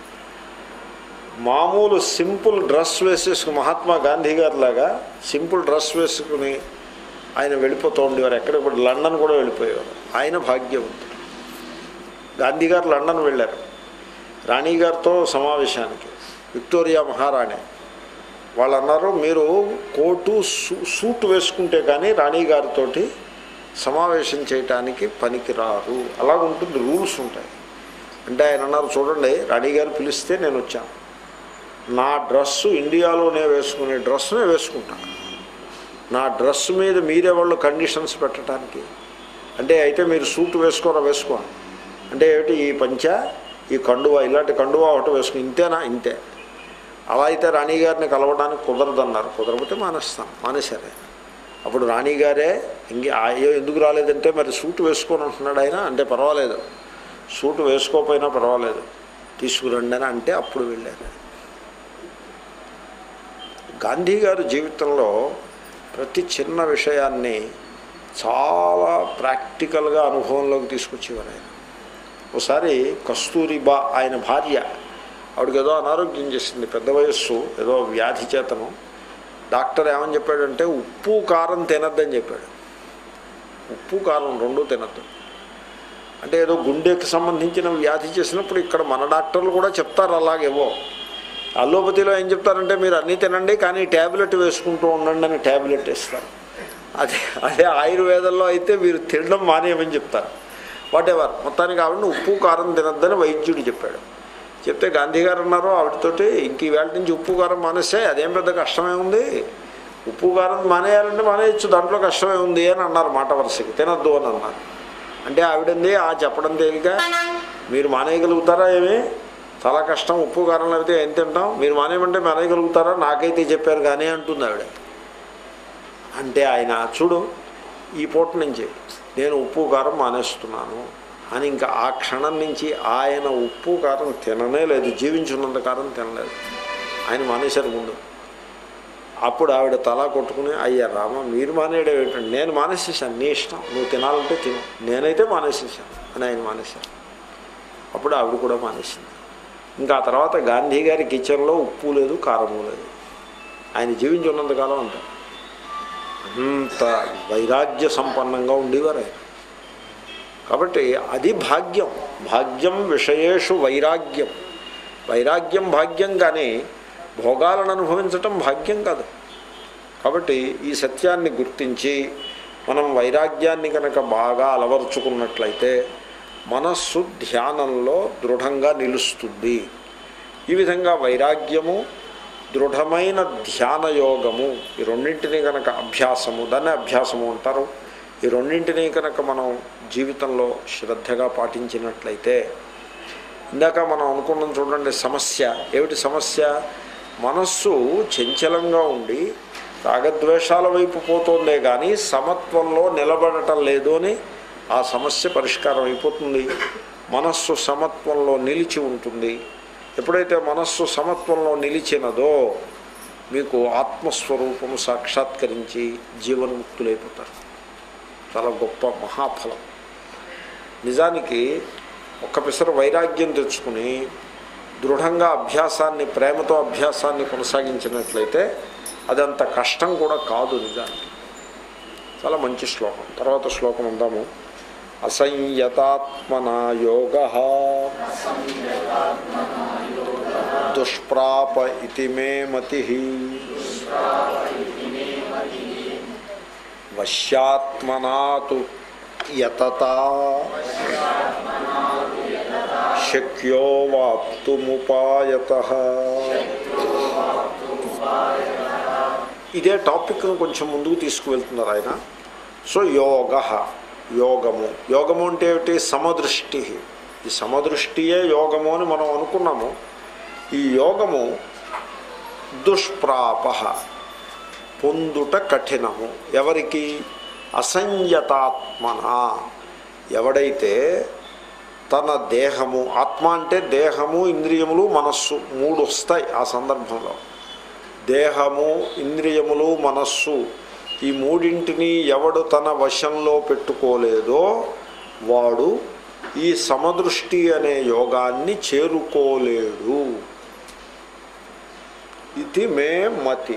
[SPEAKER 1] మామూలు సింపుల్ డ్రెస్ వేసేసుకుని మహాత్మా గాంధీ గారి లాగా సింపుల్ డ్రెస్ వేసుకుని ఆయన వెళ్ళిపోతూ ఉండేవారు ఎక్కడ ఇప్పుడు లండన్ కూడా వెళ్ళిపోయేవారు ఆయన భాగ్యవంతుడు గాంధీ గారు లండన్ వెళ్ళారు రాణి గారితో సమావేశానికి విక్టోరియా మహారాణి వాళ్ళు అన్నారు మీరు కోటు సూ సూట్ వేసుకుంటే కానీ రాణి గారితోటి సమావేశం చేయటానికి పనికిరారు అలా ఉంటుంది రూల్స్ ఉంటాయి అంటే ఆయన అన్నారు చూడండి రాణి గారు పిలిస్తే నేను వచ్చాను నా డ్రెస్సు ఇండియాలోనే వేసుకునే డ్రెస్సునే వేసుకుంటాను నా డ్రెస్ మీద మీరే వాళ్ళు కండిషన్స్ పెట్టడానికి అంటే అయితే మీరు సూట్ వేసుకోరా వేసుకోండి అంటే ఏమిటి ఈ పంచ ఈ కండువా ఇలాంటి కండువా ఒకటి వేసుకుని ఇంతేనా ఇంతే అలా అయితే రాణి గారిని కలవడానికి కుదరదన్నారు కుదరకపోతే మానేస్తాం మానేశారు ఆయన అప్పుడు రాణి గారే ఇంక అయ్యో ఎందుకు రాలేదంటే మరి సూట్ వేసుకొని అంటున్నాడు ఆయన అంటే పర్వాలేదు సూట్ వేసుకోకపోయినా పర్వాలేదు తీసుకురండి అని అంటే అప్పుడు వెళ్ళారు గాంధీ గారు జీవితంలో ప్రతి చిన్న విషయాన్ని చాలా ప్రాక్టికల్గా అనుభవంలోకి తీసుకొచ్చేవారు ఆయన ఒకసారి కస్తూరిబా ఆయన భార్య ఆవిడకి ఏదో అనారోగ్యం చేసింది పెద్ద వయస్సు ఏదో వ్యాధి చేతను డాక్టర్ ఏమని చెప్పాడంటే ఉప్పు కారం తినద్దని చెప్పాడు ఉప్పు కారం రెండూ తినద్దు అంటే ఏదో గుండెకి సంబంధించిన వ్యాధి చేసినప్పుడు ఇక్కడ మన డాక్టర్లు కూడా చెప్తారు అలాగేవో అల్లోపతిలో ఏం చెప్తారంటే మీరు అన్నీ తినండి కానీ ట్యాబ్లెట్ వేసుకుంటూ ఉండండి అని ట్యాబ్లెట్ ఇస్తారు అదే అదే ఆయుర్వేదంలో అయితే మీరు తినడం మానేయమని చెప్తారు వాట్ ఎవర్ మొత్తానికి ఆవిడని ఉప్పు కారం తినద్దని వైద్యుడు చెప్పాడు చెప్తే గాంధీ గారు అన్నారు ఆవిడతోటి ఇంక ఈవేళ నుంచి ఉప్పు కారం మానేస్తే అదేం పెద్ద కష్టమే ఉంది ఉప్పు కారం మానేయాలంటే మానేయచ్చు దాంట్లో కష్టమే ఉంది అని అన్నారు మాట వరుసకి తినద్దు అని అన్నారు అంటే ఆవిడంది ఆ చెప్పడం తేలిక మీరు మానేయగలుగుతారా ఏమి చాలా కష్టం ఉప్పు కారం లేకపోతే ఏం తింటాం మీరు మానేయమంటే మానేయగలుగుతారా నాకైతే చెప్పారు కానీ అంటుంది ఆవిడ అంటే ఆయన చూడు ఈ పూట నుంచి నేను ఉప్పు కారం మానేస్తున్నాను అని ఇంకా ఆ క్షణం నుంచి ఆయన ఉప్పు కారం తిననే లేదు జీవించున్నంత కారం తినలేదు ఆయన మానేశారు ముందు అప్పుడు ఆవిడ తల కొట్టుకుని అయ్యా రామ మీరు మానేయడం ఏంటంటే నేను మానేసేసాను నీ ఇష్టం నువ్వు తినాలంటే తిను నేనైతే మానేసేసాను అని ఆయన మానేశాను అప్పుడు ఆవిడ కూడా మానేసింది ఇంకా ఆ తర్వాత గాంధీ గారి కిచెన్లో ఉప్పు లేదు కారము లేదు ఆయన జీవించి ఉన్నంతకాలం అంటారు అంత వైరాగ్య సంపన్నంగా ఉండేవారు ఆయన కాబట్టి అది భాగ్యం భాగ్యం విషయేషు వైరాగ్యం వైరాగ్యం భాగ్యం కానీ భోగాలను అనుభవించటం భాగ్యం కాదు కాబట్టి ఈ సత్యాన్ని గుర్తించి మనం వైరాగ్యాన్ని కనుక బాగా అలవరుచుకున్నట్లయితే మనస్సు ధ్యానంలో దృఢంగా నిలుస్తుంది ఈ విధంగా వైరాగ్యము దృఢమైన ధ్యాన యోగము ఈ రెండింటినీ కనుక అభ్యాసము దాన్ని అభ్యాసము అంటారు ఈ రెండింటినీ కనుక మనం జీవితంలో శ్రద్ధగా పాటించినట్లయితే ఇందాక మనం అనుకున్నాం చూడండి సమస్య ఏమిటి సమస్య మనస్సు చంచలంగా ఉండి రాగద్వేషాల వైపు పోతుందే కానీ సమత్వంలో నిలబడటం లేదు అని ఆ సమస్య పరిష్కారం అయిపోతుంది మనస్సు సమత్వంలో నిలిచి ఉంటుంది ఎప్పుడైతే మనస్సు సమత్వంలో నిలిచినదో మీకు ఆత్మస్వరూపము సాక్షాత్కరించి జీవన్ముక్తులైపోతారు చాలా గొప్ప మహాఫలం నిజానికి ఒక్క పిసర వైరాగ్యం తెచ్చుకుని దృఢంగా అభ్యాసాన్ని ప్రేమతో అభ్యాసాన్ని కొనసాగించినట్లయితే అదంత కష్టం కూడా కాదు నిజానికి చాలా మంచి శ్లోకం తర్వాత శ్లోకం ఉందాము అసంయతాత్మనా యోగ దుష్ప్రాప ఇతి మే మతి వశ్యాత్మనాతు యతత శక్యో వాప్తుముపాయత ఇదే టాపిక్ను కొంచెం ముందుకు తీసుకువెళ్తున్నారు ఆయన సో యోగ యోగము యోగము అంటే ఏమిటి సమదృష్టి ఈ సమదృష్టియే యోగము అని మనం అనుకున్నాము ఈ యోగము దుష్ప్రాప పొందుట కఠినము ఎవరికి అసంయతాత్మన ఎవడైతే తన దేహము ఆత్మ అంటే దేహము ఇంద్రియములు మనస్సు మూడు వస్తాయి ఆ సందర్భంలో దేహము ఇంద్రియములు మనస్సు ఈ మూడింటిని ఎవడు తన వశంలో పెట్టుకోలేదో వాడు ఈ సమదృష్టి అనే యోగాన్ని చేరుకోలేడు ఇది మే మతి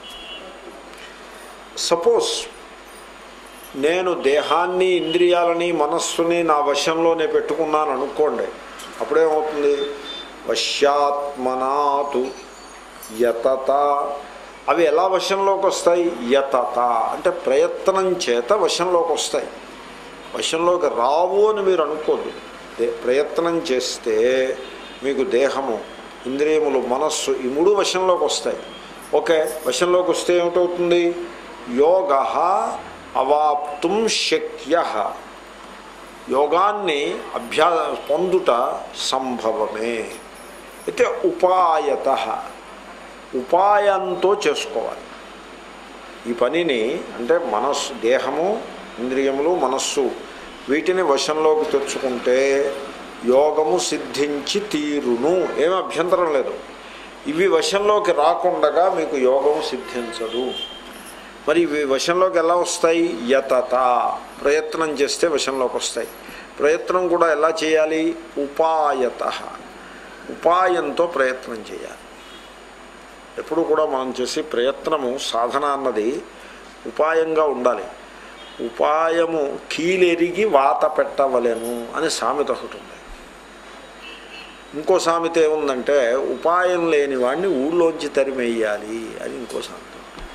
[SPEAKER 1] సపోజ్ నేను దేహాన్ని ఇంద్రియాలని మనస్సుని నా వశంలోనే పెట్టుకున్నాను అనుకోండి అప్పుడేమవుతుంది వశ్యాత్మనాతు యతత అవి ఎలా వశంలోకి వస్తాయి యతత అంటే ప్రయత్నం చేత వశంలోకి వస్తాయి వశంలోకి రావు అని మీరు అనుకోద్దు దే- ప్రయత్నం చేస్తే మీకు దేహము ఇంద్రియములు మనస్సు ఈ మూడు వశంలోకి వస్తాయి ఓకే వశంలోకి వస్తే ఏమిటవుతుంది యోగ అవాప్తుం శక్య యోగాన్ని అభ్యా పొందుట సంభవమే అయితే ఉపాయత ఉపాయంతో చేసుకోవాలి ఈ పనిని అంటే మనస్సు దేహము ఇంద్రియములు మనస్సు వీటిని వశంలోకి తెచ్చుకుంటే యోగము సిద్ధించి తీరును ఏమి అభ్యంతరం లేదు ఇవి వశంలోకి రాకుండగా మీకు యోగము సిద్ధించదు మరి ఇవి వశంలోకి ఎలా వస్తాయి యతత ప్రయత్నం చేస్తే వశంలోకి వస్తాయి ప్రయత్నం కూడా ఎలా చేయాలి ఉపాయత ఉపాయంతో ప్రయత్నం చేయాలి ఎప్పుడు కూడా మనం చేసే ప్రయత్నము సాధన అన్నది ఉపాయంగా ఉండాలి ఉపాయము కీలెరిగి వాత పెట్టవలెను అని సామెత ఒకటి ఉంది ఇంకో సామెత ఏముందంటే ఉపాయం లేని వాడిని ఊళ్ళోంచి తరిమేయాలి అని ఇంకో సామెత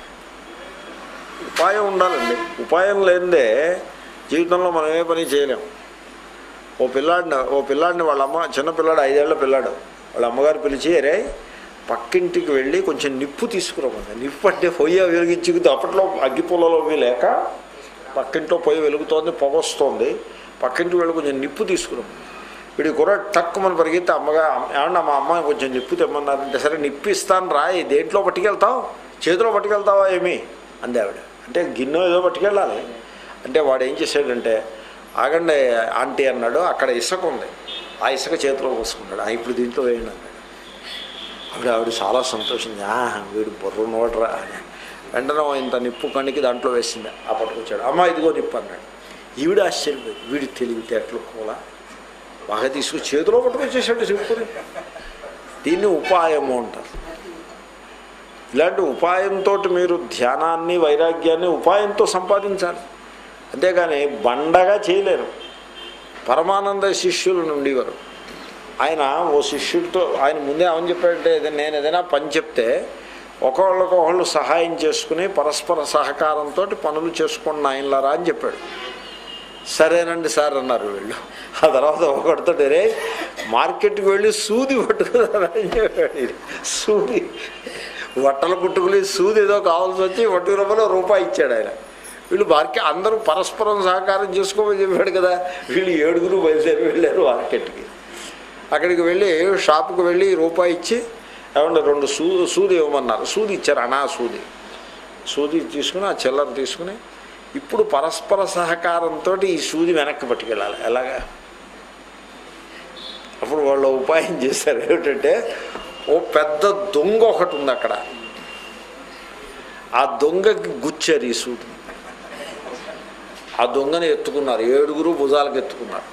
[SPEAKER 1] ఉపాయం ఉండాలండి ఉపాయం లేనిదే జీవితంలో మనం ఏ పని చేయలేము ఓ పిల్లాడిని ఓ పిల్లాడిని వాళ్ళ అమ్మ చిన్న పిల్లాడు ఐదేళ్ల పిల్లాడు వాళ్ళ అమ్మగారు పిలిచి అరే పక్కింటికి వెళ్ళి కొంచెం నిప్పు తీసుకురామంది నిప్పు అంటే పొయ్యి వెలిగించుకుతూ అప్పట్లో అగ్గిపుల్లలో అవి లేక పక్కింట్లో పొయ్యి వెలుగుతోంది పొగ వస్తోంది పక్కింటికి వెళ్ళి కొంచెం నిప్పు తీసుకురామంది వీడి కూర టక్కుమని పరిగెత్తి అమ్మగా ఏమన్నా మా అమ్మాయి కొంచెం నిప్పు తెమ్మన్నారంటే సరే నిప్పు ఇస్తాను రా ఈ దేంట్లో పట్టుకెళ్తావు చేతిలో పట్టుకెళ్తావా ఏమి అంది ఆవిడ అంటే గిన్నె ఏదో పట్టుకెళ్ళాలి అంటే వాడు ఏం చేశాడంటే ఆగండి ఆంటీ అన్నాడు అక్కడ ఇసుక ఉంది ఆ ఇసుక చేతిలో పోసుకున్నాడు "ఆ, ఇప్పుడు దీంట్లో వేయండి అన్నాడు ఆవిడ ఆవిడ చాలా సంతోషించి "ఆ, వీడు బుర్ర నోడరా అని వెంటనే ఓ ఇంత నిప్పు కణికి దాంట్లో వేసింది ఆ పట్టుకొచ్చాడు అమ్మ ఇదిగో నిప్పు అన్నాడు ఈవిడ ఆశ్చర్యపోయింది వీడి తెలివితేటలు కూడా బాగా తీసుకుని చేతిలో పట్టుకొచ్చేసాడు చెప్పుకొని దీన్ని ఉపాయము అంటారు ఇలాంటి ఉపాయంతో మీరు ధ్యానాన్ని వైరాగ్యాన్ని ఉపాయంతో సంపాదించాలి అంతేగాని బండగా చేయలేరు పరమానంద శిష్యులు నుండివారు ఆయన ఓ శిష్యుడితో ఆయన ముందే ఏమని చెప్పాడంటే ఏదైనా- నేను ఏదైనా పని చెప్తే ఒకళ్ళకొకళ్ళు సహాయం చేసుకుని పరస్పర సహకారంతో పనులు చేసుకోండి ఆయనలారా అని చెప్పాడు సరేనండి సార్ అన్నారు వీళ్ళు ఆ తర్వాత ఒకటితో రే మార్కెట్కి వెళ్ళి సూది పట్టుకున్నారని చెప్పాడు ఈయన. సూది బట్టలు పుట్టుకుని సూది ఏదో కావాల్సి వచ్చి వడ్డీ రూపాయలు రూపాయి ఇచ్చాడు ఆయన వీళ్ళు మార్కెట్ అందరూ పరస్పరం సహకారం చేసుకోమని చెప్పాడు కదా వీళ్ళు ఏడుగురు బయలుదేరి వెళ్ళారు మార్కెట్కి అక్కడికి వెళ్ళి షాపుకి వెళ్ళి రూపాయి ఇచ్చి ఏమంటే రెండు సూ సూది ఇవ్వమన్నారు సూది ఇచ్చారు అనా సూది సూది తీసుకుని ఆ చిల్లర తీసుకుని ఇప్పుడు పరస్పర సహకారంతో ఈ సూది వెనక్కి పట్టుకెళ్ళాలి ఎలాగా అప్పుడు వాళ్ళు ఉపాయం చేశారు ఏమిటంటే ఓ పెద్ద దొంగ ఒకటి ఉంది అక్కడ ఆ దొంగకి గుచ్చారు ఈ సూది ఆ దొంగని ఎత్తుకున్నారు ఏడుగురు భుజాలకు ఎత్తుకున్నారు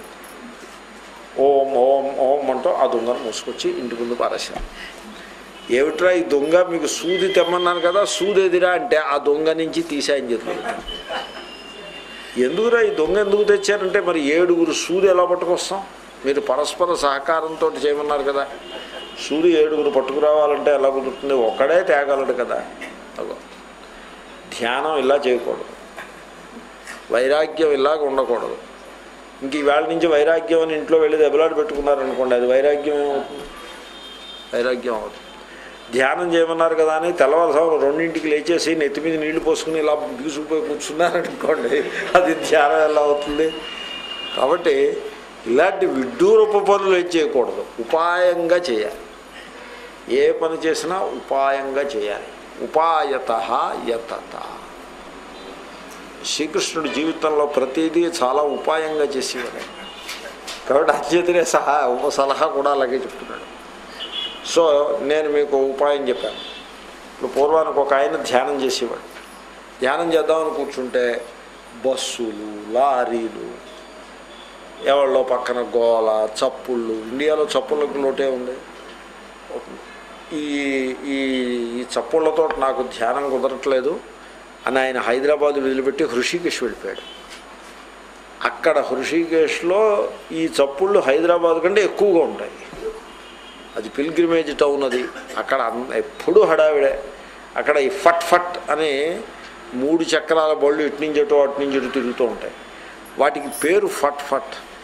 [SPEAKER 1] ఓం ఓం ఓం అంటూ ఆ దొంగను మూసుకొచ్చి ఇంటి ముందు పారేశారు ఏమిట్రా ఈ దొంగ మీకు సూది తెమ్మన్నాను కదా సూది ఎదిరా అంటే ఆ దొంగ నుంచి తీసాయని చెప్పారు ఎందుకురా ఈ దొంగ ఎందుకు తెచ్చారంటే మరి ఏడుగురు సూది ఎలా పట్టుకొస్తాం మీరు పరస్పర సహకారంతో చేయమన్నారు కదా సూది ఏడుగురు పట్టుకురావాలంటే ఎలా కుదురుతుంది ఒక్కడే తేగలడు కదా అగో ధ్యానం ఇలా చేయకూడదు వైరాగ్యం ఇలాగ ఉండకూడదు ఇంక ఈవేళ నుంచి వైరాగ్యం అని ఇంట్లో వెళ్ళి దెబ్బలాట పెట్టుకున్నారనుకోండి అది వైరాగ్యం ఏమవుతుంది వైరాగ్యం అవుతుంది ధ్యానం చేయమన్నారు కదా అని తెల్లవారుసాము రెండింటికి లేచేసి నెత్తి మీద నీళ్లు పోసుకుని ఇలా బిగుసుకుపోయి కూర్చున్నారనుకోండి అది ధ్యానం ఎలా అవుతుంది కాబట్టి ఇలాంటి విడ్డూరపు పనులు ఏం చేయకూడదు ఉపాయంగా చేయాలి ఏ పని చేసినా ఉపాయంగా చేయాలి ఉపాయత యతత శ్రీకృష్ణుడి జీవితంలో ప్రతిదీ చాలా ఉపాయంగా చేసేవాడు ఆయన. కాబట్టి అధ్యతనే సహా ఉప సలహా కూడా అలాగే చెప్తున్నాడు సో నేను మీకు ఉపాయం చెప్పాను ఇప్పుడు పూర్వానికి ఒక ఆయన ధ్యానం చేసేవాడు ధ్యానం చేద్దామని కూర్చుంటే బస్సులు లారీలు ఎవరిలో పక్కన గోల చప్పుళ్ళు ఇండియాలో చప్పుళ్ళకి లోటే ఉంది ఈ ఈ ఈ చప్పుళ్ళతో నాకు ధ్యానం కుదరట్లేదు అని ఆయన హైదరాబాద్ వదిలిపెట్టి హృషికేశ్ వెళ్ళిపోయాడు అక్కడ హృషికేశ్లో ఈ చప్పుళ్ళు హైదరాబాద్ కంటే ఎక్కువగా ఉంటాయి అది పిల్గ్రిమేజ్ టౌన్ అది అక్కడ అన్- ఎప్పుడూ హడావిడే అక్కడ ఈ ఫట్ ఫట్ అని మూడు చక్రాల బళ్ళు ఇటు నుంచి అటు అటు నుంచి ఇటు తిరుగుతూ ఉంటాయి వాటికి పేరు ఫట్ ఫట్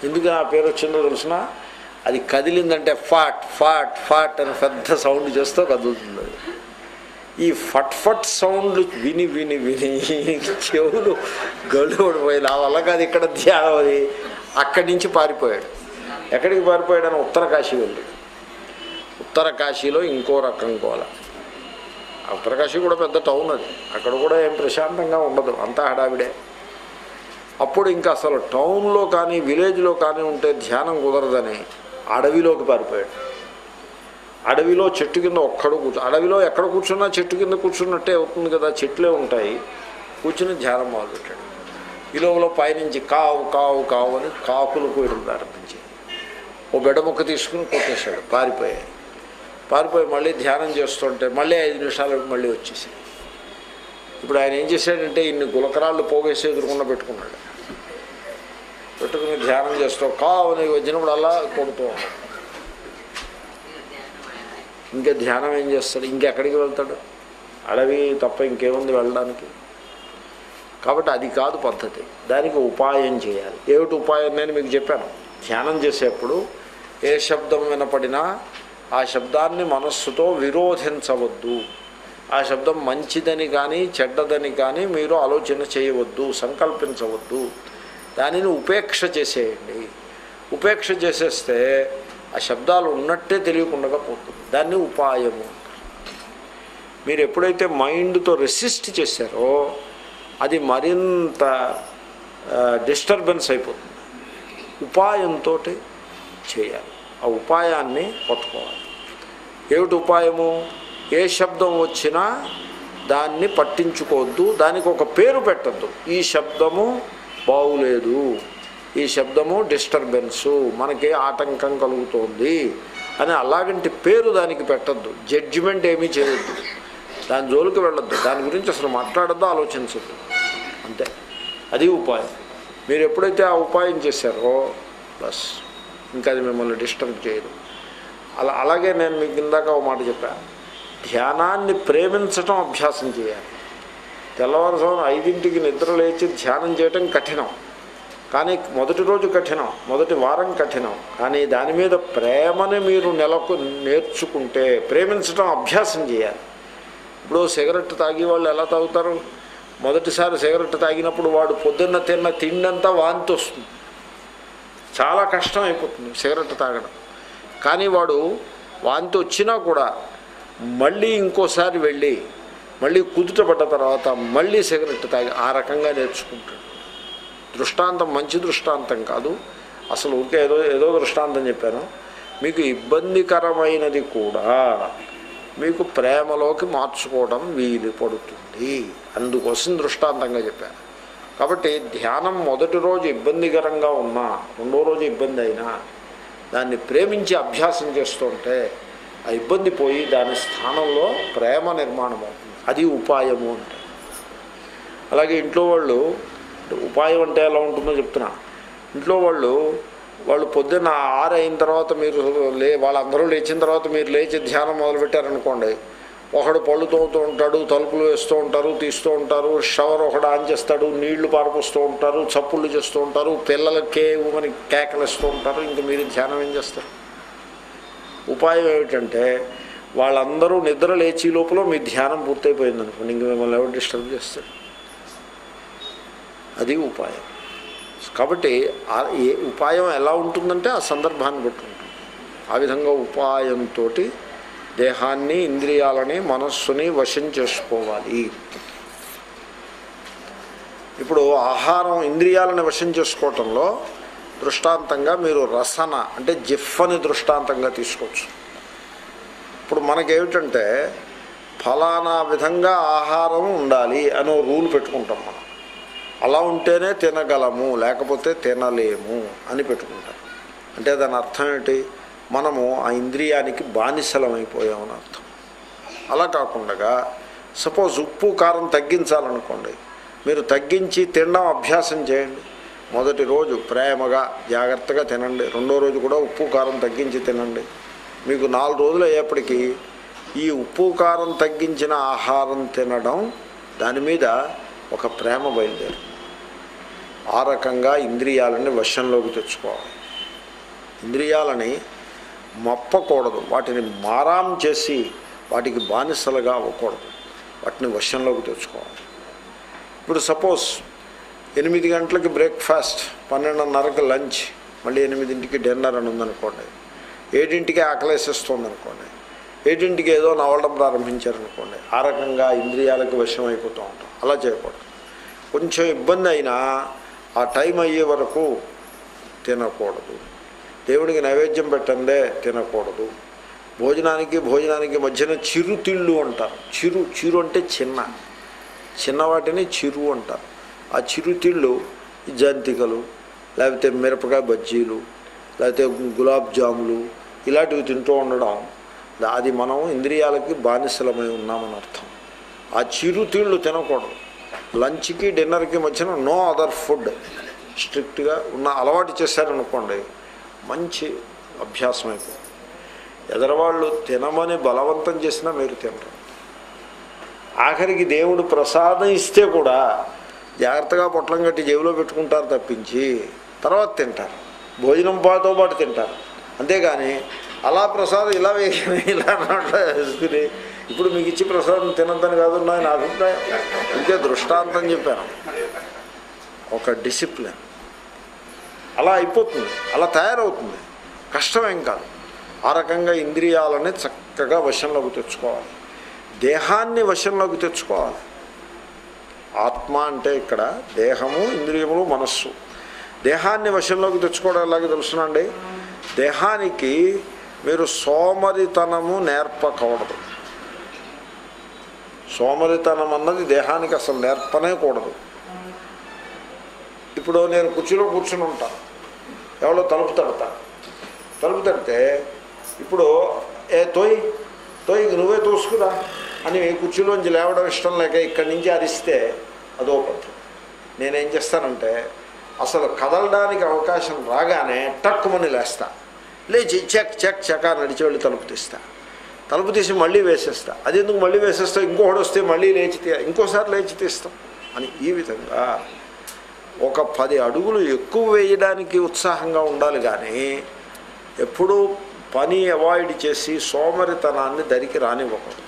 [SPEAKER 1] ఎందుకు ఆ పేరు వచ్చిందో తెలిసిన అది కదిలిందంటే ఫాట్ ఫాట్ ఫాట్ అని పెద్ద సౌండ్ చేస్తూ కదులుతుంది అది ఈ ఫట్ ఫట్ సౌండ్లు విని విని విని చెవులు గళ్ళు పడిపోయి నా వల్ల కాదు ఇక్కడ ధ్యానం అది అక్కడి నుంచి పారిపోయాడు ఎక్కడికి పారిపోయాడని ఉత్తర కాశీ వెళ్ళాడు ఉత్తర కాశీలో ఇంకో రకం గోల ఆ ఉత్తర కాశీ కూడా పెద్ద టౌన్ అది అక్కడ కూడా ఏం ప్రశాంతంగా ఉండదు అంతా హడావిడే అప్పుడు ఇంకా అసలు టౌన్లో కానీ విలేజ్లో కానీ ఉంటే ధ్యానం కుదరదని అడవిలోకి పారిపోయాడు అడవిలో చెట్టు కింద ఒక్కడు కూర్చో అడవిలో ఎక్కడ కూర్చున్నా చెట్టు కింద కూర్చున్నట్టే అవుతుంది కదా చెట్లే ఉంటాయి కూర్చుని ధ్యానం మొదలుపెట్టాడు ఈ లోపల పైనుంచి కావు కావు కావు అని కాకులు కోయడం ప్రారంభించి ఓ బెడ ముక్క తీసుకుని కొట్టేశాడు పారిపోయాయి పారిపోయి మళ్ళీ ధ్యానం చేస్తుంటే మళ్ళీ ఐదు నిమిషాలకు మళ్ళీ వచ్చేసాయి ఇప్పుడు ఆయన ఏం చేశాడంటే ఇన్ని గులకరాళ్ళు పోగేసి ఎదురుకుండా పెట్టుకున్నాడు పెట్టుకుని ధ్యానం చేస్తూ కావు అని వచ్చినప్పుడు అలా కొడుతూ ఉన్నాడు ఇంకా ధ్యానం ఏం చేస్తాడు ఇంకెక్కడికి వెళ్తాడు అడవి తప్ప ఇంకేముంది వెళ్ళడానికి కాబట్టి అది కాదు పద్ధతి దానికి ఉపాయం చేయాలి ఏమిటి ఉపాయం నేను మీకు చెప్పాను ధ్యానం చేసేప్పుడు ఏ శబ్దం వినపడినా ఆ శబ్దాన్ని మనస్సుతో విరోధించవద్దు ఆ శబ్దం మంచిదని కానీ చెడ్డదని కానీ మీరు ఆలోచన చేయవద్దు సంకల్పించవద్దు దానిని ఉపేక్ష చేసేయండి ఉపేక్ష చేసేస్తే ఆ శబ్దాలు ఉన్నట్టే తెలియకుండా పోతుంది దాన్ని ఉపాయము మీరు ఎప్పుడైతే మైండ్తో రెసిస్ట్ చేశారో అది మరింత డిస్టర్బెన్స్ అయిపోతుంది ఉపాయంతో చేయాలి ఆ ఉపాయాన్ని పట్టుకోవాలి ఏమిటి ఉపాయము ఏ శబ్దం వచ్చినా దాన్ని పట్టించుకోవద్దు దానికి ఒక పేరు పెట్టద్దు ఈ శబ్దము బాగులేదు ఈ శబ్దము డిస్టర్బెన్సు మనకి ఆటంకం కలుగుతోంది అని అలాగంటి పేరు దానికి పెట్టద్దు జడ్జిమెంట్ ఏమీ చేయొద్దు దాని జోలికి వెళ్ళొద్దు దాని గురించి అసలు మాట్లాడద్దు ఆలోచించద్దు అంతే అది ఉపాయం మీరు ఎప్పుడైతే ఆ ఉపాయం చేశారో బస్ ఇంకా అది మిమ్మల్ని డిస్టర్బ్ చేయదు అలా అలాగే నేను మీకు ఇందాక ఒక మాట చెప్పాను ధ్యానాన్ని ప్రేమించటం అభ్యాసం చేయాలి తెల్లవారుజామున ఐదింటికి నిద్ర లేచి ధ్యానం చేయటం కఠినం కానీ మొదటి రోజు కఠినం మొదటి వారం కఠినం కానీ దాని మీద ప్రేమని మీరు నెలకు నేర్చుకుంటే ప్రేమించడం అభ్యాసం చేయాలి ఇప్పుడు సిగరెట్ తాగి వాళ్ళు ఎలా తాగుతారు మొదటిసారి సిగరెట్ తాగినప్పుడు వాడు పొద్దున్న తిన్న తిండంతా వాంతి వస్తుంది చాలా కష్టం అయిపోతుంది సిగరెట్ తాగడం కానీ వాడు వాంతి వచ్చినా కూడా మళ్ళీ ఇంకోసారి వెళ్ళి మళ్ళీ కుదుటపడ్డ తర్వాత మళ్ళీ సిగరెట్ తాగి ఆ రకంగా నేర్చుకుంటాడు దృష్టాంతం మంచి దృష్టాంతం కాదు అసలు ఊరికే ఏదో ఏదో దృష్టాంతం చెప్పాను మీకు ఇబ్బందికరమైనది కూడా మీకు ప్రేమలోకి మార్చుకోవడం వీలు పడుతుంది అందుకోసం దృష్టాంతంగా చెప్పాను కాబట్టి ధ్యానం మొదటి రోజు ఇబ్బందికరంగా ఉన్నా రెండో రోజు ఇబ్బంది అయినా దాన్ని ప్రేమించి అభ్యాసం చేస్తుంటే ఆ ఇబ్బంది పోయి దాని స్థానంలో ప్రేమ నిర్మాణం అవుతుంది అది ఉపాయము అంటే అలాగే ఇంట్లో వాళ్ళు ఉపాయం అంటే ఎలా ఉంటుందో చెప్తున్నా ఇంట్లో వాళ్ళు వాళ్ళు పొద్దున్న ఆరు అయిన తర్వాత మీరు లే వాళ్ళందరూ లేచిన తర్వాత మీరు లేచి ధ్యానం మొదలుపెట్టారనుకోండి ఒకడు పళ్ళు తోముతూ ఉంటాడు తలుపులు వేస్తూ ఉంటారు తీస్తూ ఉంటారు షవర్ ఒకడు ఆన్ చేస్తాడు నీళ్లు పారపోస్తూ ఉంటారు చప్పుళ్ళు చేస్తూ ఉంటారు పిల్లలకే అని కేకలిస్తూ ఉంటారు ఇంక మీరు ధ్యానం ఏం చేస్తారు ఉపాయం ఏమిటంటే వాళ్ళందరూ నిద్ర లేచి లోపల మీ ధ్యానం పూర్తయిపోయింది అనుకోండి ఇంక మిమ్మల్ని ఎవరు డిస్టర్బ్ చేస్తాడు అది ఉపాయం కాబట్టి ఆ- ఏ ఉపాయం ఎలా ఉంటుందంటే ఆ సందర్భాన్ని బట్టి ఉంటుంది ఆ విధంగా ఉపాయంతో దేహాన్ని ఇంద్రియాలని మనస్సుని వశం చేసుకోవాలి ఇప్పుడు ఆహారం ఇంద్రియాలను వశం చేసుకోవటంలో దృష్టాంతంగా మీరు రసన అంటే జిఫ్ఫని దృష్టాంతంగా తీసుకోవచ్చు ఇప్పుడు మనకేమిటంటే ఫలానా విధంగా ఆహారం ఉండాలి అనో రూల్ పెట్టుకుంటాం మనం అలా ఉంటేనే తినగలము లేకపోతే తినలేము అని పెట్టుకుంటాం అంటే దాని అర్థం ఏంటి మనము ఆ ఇంద్రియానికి బానిసలమైపోయామని అర్థం అలా కాకుండా సపోజ్ ఉప్పు కారం తగ్గించాలనుకోండి మీరు తగ్గించి తినడం అభ్యాసం చేయండి మొదటి రోజు ప్రేమగా జాగ్రత్తగా తినండి రెండో రోజు కూడా ఉప్పు కారం తగ్గించి తినండి మీకు నాలుగు రోజులు అయ్యేప్పటికీ ఈ ఉప్పు కారం తగ్గించిన ఆహారం తినడం దాని మీద ఒక ప్రేమ బయలుదేరు ఆ రకంగా ఇంద్రియాలని వశంలోకి తెచ్చుకోవాలి ఇంద్రియాలని మప్పకూడదు వాటిని మారాం చేసి వాటికి బానిసలుగా అవ్వకూడదు వాటిని వశంలోకి తెచ్చుకోవాలి ఇప్పుడు సపోజ్ ఎనిమిది గంటలకి బ్రేక్ఫాస్ట్ పన్నెండున్నరకి లంచ్ మళ్ళీ ఎనిమిదింటికి డిన్నర్ అని ఉందనుకోండి ఏడింటికి ఆకలేసేస్తుంది అనుకోండి ఏడింటికి ఏదో నవలడం ప్రారంభించారనుకోండి ఆ రకంగా ఇంద్రియాలకు వశం అయిపోతూ ఉంటాం అలా చేయకూడదు కొంచెం ఇబ్బంది అయినా ఆ టైం అయ్యే వరకు తినకూడదు దేవుడికి నైవేద్యం పెట్టందే తినకూడదు భోజనానికి భోజనానికి మధ్యన చిరుతిళ్ళు అంటారు చిరు చిరు అంటే చిన్న చిన్నవాటిని చిరు అంటారు ఆ చిరుతిళ్ళు ఈ జంతికలు లేకపోతే మిరపకాయ బజ్జీలు లేకపోతే గులాబ్ జాములు ఇలాంటివి తింటూ ఉండడం అది మనం ఇంద్రియాలకి బానిసలమై ఉన్నామని అర్థం ఆ చిరుతిళ్ళు తినకూడదు లంచ్కి డిన్నర్కి మధ్యన నో అదర్ ఫుడ్ స్ట్రిక్ట్గా ఉన్న అలవాటు చేశారనుకోండి మంచి అభ్యాసం అయిపోతుంది ఎదరవాళ్ళు తినమని బలవంతం చేసినా మీరు తినరు ఆఖరికి దేవుడు ప్రసాదం ఇస్తే కూడా జాగ్రత్తగా పొట్లం కట్టి జేబులో పెట్టుకుంటారు తప్పించి తర్వాత తింటారు భోజనం పాతో పాటు తింటారు అంతేగాని అలా ప్రసాదం ఇలా వేసుకుని ఇలా నోట్లో వేసుకుని ఇప్పుడు మీకు ఇచ్చి ప్రసాదం తినద్దని కాదు నా అభిప్రాయం ఇంకే దృష్టాంతం చెప్పాను ఒక డిసిప్లిన్ అలా అయిపోతుంది అలా తయారవుతుంది కష్టమేం కాదు ఆ రకంగా ఇంద్రియాలని చక్కగా వశంలోకి తెచ్చుకోవాలి దేహాన్ని వశంలోకి తెచ్చుకోవాలి ఆత్మ అంటే ఇక్కడ దేహము ఇంద్రియములు మనస్సు దేహాన్ని వశంలోకి తెచ్చుకోవడం ఎలాగో తెలుసునండి దేహానికి మీరు సోమరితనము నేర్పకూడదు సోమరితనం అన్నది దేహానికి అసలు నేర్పనే కూడదు ఇప్పుడు నేను కుర్చీలో కూర్చుని ఉంటాను ఎవరో తలుపు తడతా తలుపు తడితే ఇప్పుడు ఏ తోయ్ తోయ్ నువ్వే తోసుకురా అని కుర్చీలోంచి లేవడం ఇష్టం లేక ఇక్కడి నుంచి అరిస్తే అదో పద్ధతి నేనేం చేస్తానంటే అసలు కదలడానికి అవకాశం రాగానే టక్కుమని లేస్తా లేచి చెక్ చెక్ చెక్ నడిచి వెళ్ళి తలుపు తీస్తా తలుపు తీసి మళ్ళీ వేసేస్తా అది ఎందుకు మళ్ళీ వేసేస్తా ఇంకొకటి వస్తే మళ్ళీ లేచి తీ ఇంకోసారి లేచి తీస్తాం అని ఈ విధంగా ఒక పది అడుగులు ఎక్కువ వేయడానికి ఉత్సాహంగా ఉండాలి కానీ ఎప్పుడూ పని అవాయిడ్ చేసి సోమరితనాన్ని దరికి రానివ్వకూడదు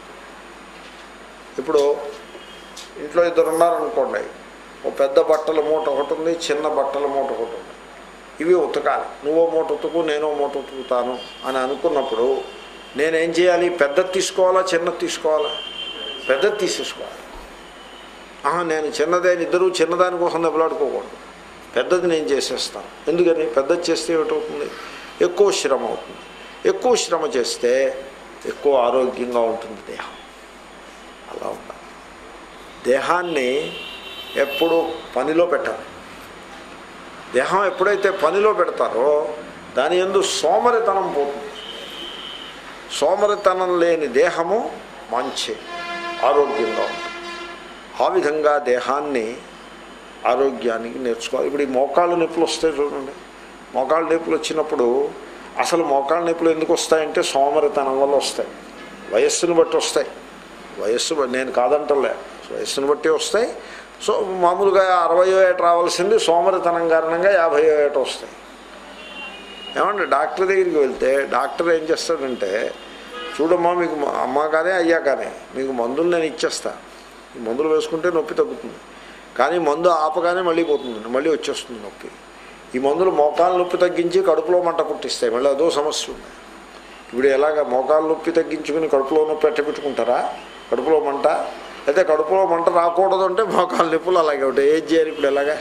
[SPEAKER 1] ఇప్పుడు ఇంట్లో ఇద్దరు ఉన్నారనుకోండి ఓ పెద్ద బట్టల మూట ఒకటి ఉంది చిన్న బట్టల మూట ఒకటి ఉంది ఇవి ఉతకాలి నువ్వో మూట ఉతుకు నేనో మూట ఉతుకుతాను అని అనుకున్నప్పుడు నేనేం చేయాలి పెద్దది తీసుకోవాలా చిన్నది తీసుకోవాలా పెద్దది తీసేసుకోవాలి ఆహా నేను చిన్నదే ఇద్దరు చిన్నదాని కోసం దెబ్బలాడుకోకూడదు పెద్దది నేను చేసేస్తాను ఎందుకని పెద్దది చేస్తే ఏమిటవుతుంది ఎక్కువ శ్రమ అవుతుంది ఎక్కువ శ్రమ చేస్తే ఎక్కువ ఆరోగ్యంగా ఉంటుంది దేహం అలా ఉండాలి దేహాన్ని ఎప్పుడు పనిలో పెట్టాలి దేహం ఎప్పుడైతే పనిలో పెడతారో దాని ఎందు సోమరితనం పోతుంది సోమరితనం లేని దేహము మంచి ఆరోగ్యంగా ఉంటుంది ఆ విధంగా దేహాన్ని ఆరోగ్యానికి నేర్చుకోవాలి ఇప్పుడు ఈ మోకాళ్ళు నొప్పులు వస్తాయి చూడండి మోకాళ్ళ నొప్పులు వచ్చినప్పుడు అసలు మోకాళ్ళ నొప్పులు ఎందుకు వస్తాయంటే సోమరితనం వల్ల వస్తాయి వయస్సును బట్టి వస్తాయి వయస్సు బ- నేను కాదంటలే వయస్సును బట్టి వస్తాయి సో మామూలుగా అరవయో ఏట రావాల్సింది సోమరితనం కారణంగా యాభయో ఏట వస్తాయి ఏమంటే డాక్టర్ దగ్గరికి వెళ్తే డాక్టర్ ఏం చేస్తాడంటే చూడమ్మా మీకు మ- అమ్మ కానీ అయ్యా కానీ మీకు మందులు నేను ఇచ్చేస్తా ఈ మందులు వేసుకుంటే నొప్పి తగ్గుతుంది కానీ మందు ఆపగానే మళ్ళీ పోతుంది మళ్ళీ వచ్చేస్తుంది నొప్పి ఈ మందులు మోకాలు నొప్పి తగ్గించి కడుపులో మంట పుట్టిస్తాయి మళ్ళీ అదో సమస్య ఉంది ఇప్పుడు ఎలాగ మోకాలు నొప్పి తగ్గించుకుని కడుపులో నొప్పి ఎట్టబెట్టుకుంటారా కడుపులో మంట అయితే కడుపులో మంట రాకూడదు అంటే మోకాలు నొప్పులు అలాగే ఉంటాయి ఏం చేయాలి ఇప్పుడు ఎలాగా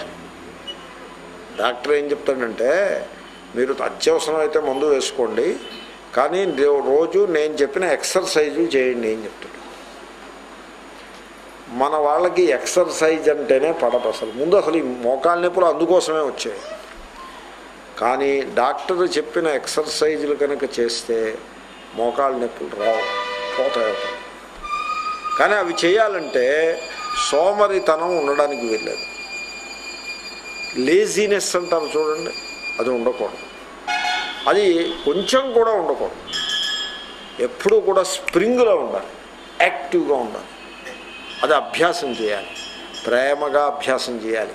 [SPEAKER 1] డాక్టర్ ఏం చెప్తాడంటే మీరు అత్యవసరం అయితే మందు వేసుకోండి కానీ దే- రోజు నేను చెప్పిన ఎక్సర్సైజులు చేయండి అని చెప్తాడు మన వాళ్ళకి ఎక్సర్సైజ్ అంటేనే పడదు అసలు ముందు అసలు ఈ మోకాళ్ళ నొప్పులు అందుకోసమే వచ్చాయి కానీ డాక్టర్ చెప్పిన ఎక్సర్సైజులు కనుక చేస్తే మోకాళ్ళ నొప్పులు రావు పోతాయి అసలు. కానీ అవి చేయాలంటే సోమరితనం ఉండడానికి వీల్లేదు లేజీనెస్ అంటారు చూడండి అది ఉండకూడదు అది కొంచెం కూడా ఉండకూడదు ఎప్పుడూ కూడా స్ప్రింగ్లో ఉండాలి యాక్టివ్గా ఉండాలి అది అభ్యాసం చేయాలి ప్రేమగా అభ్యాసం చేయాలి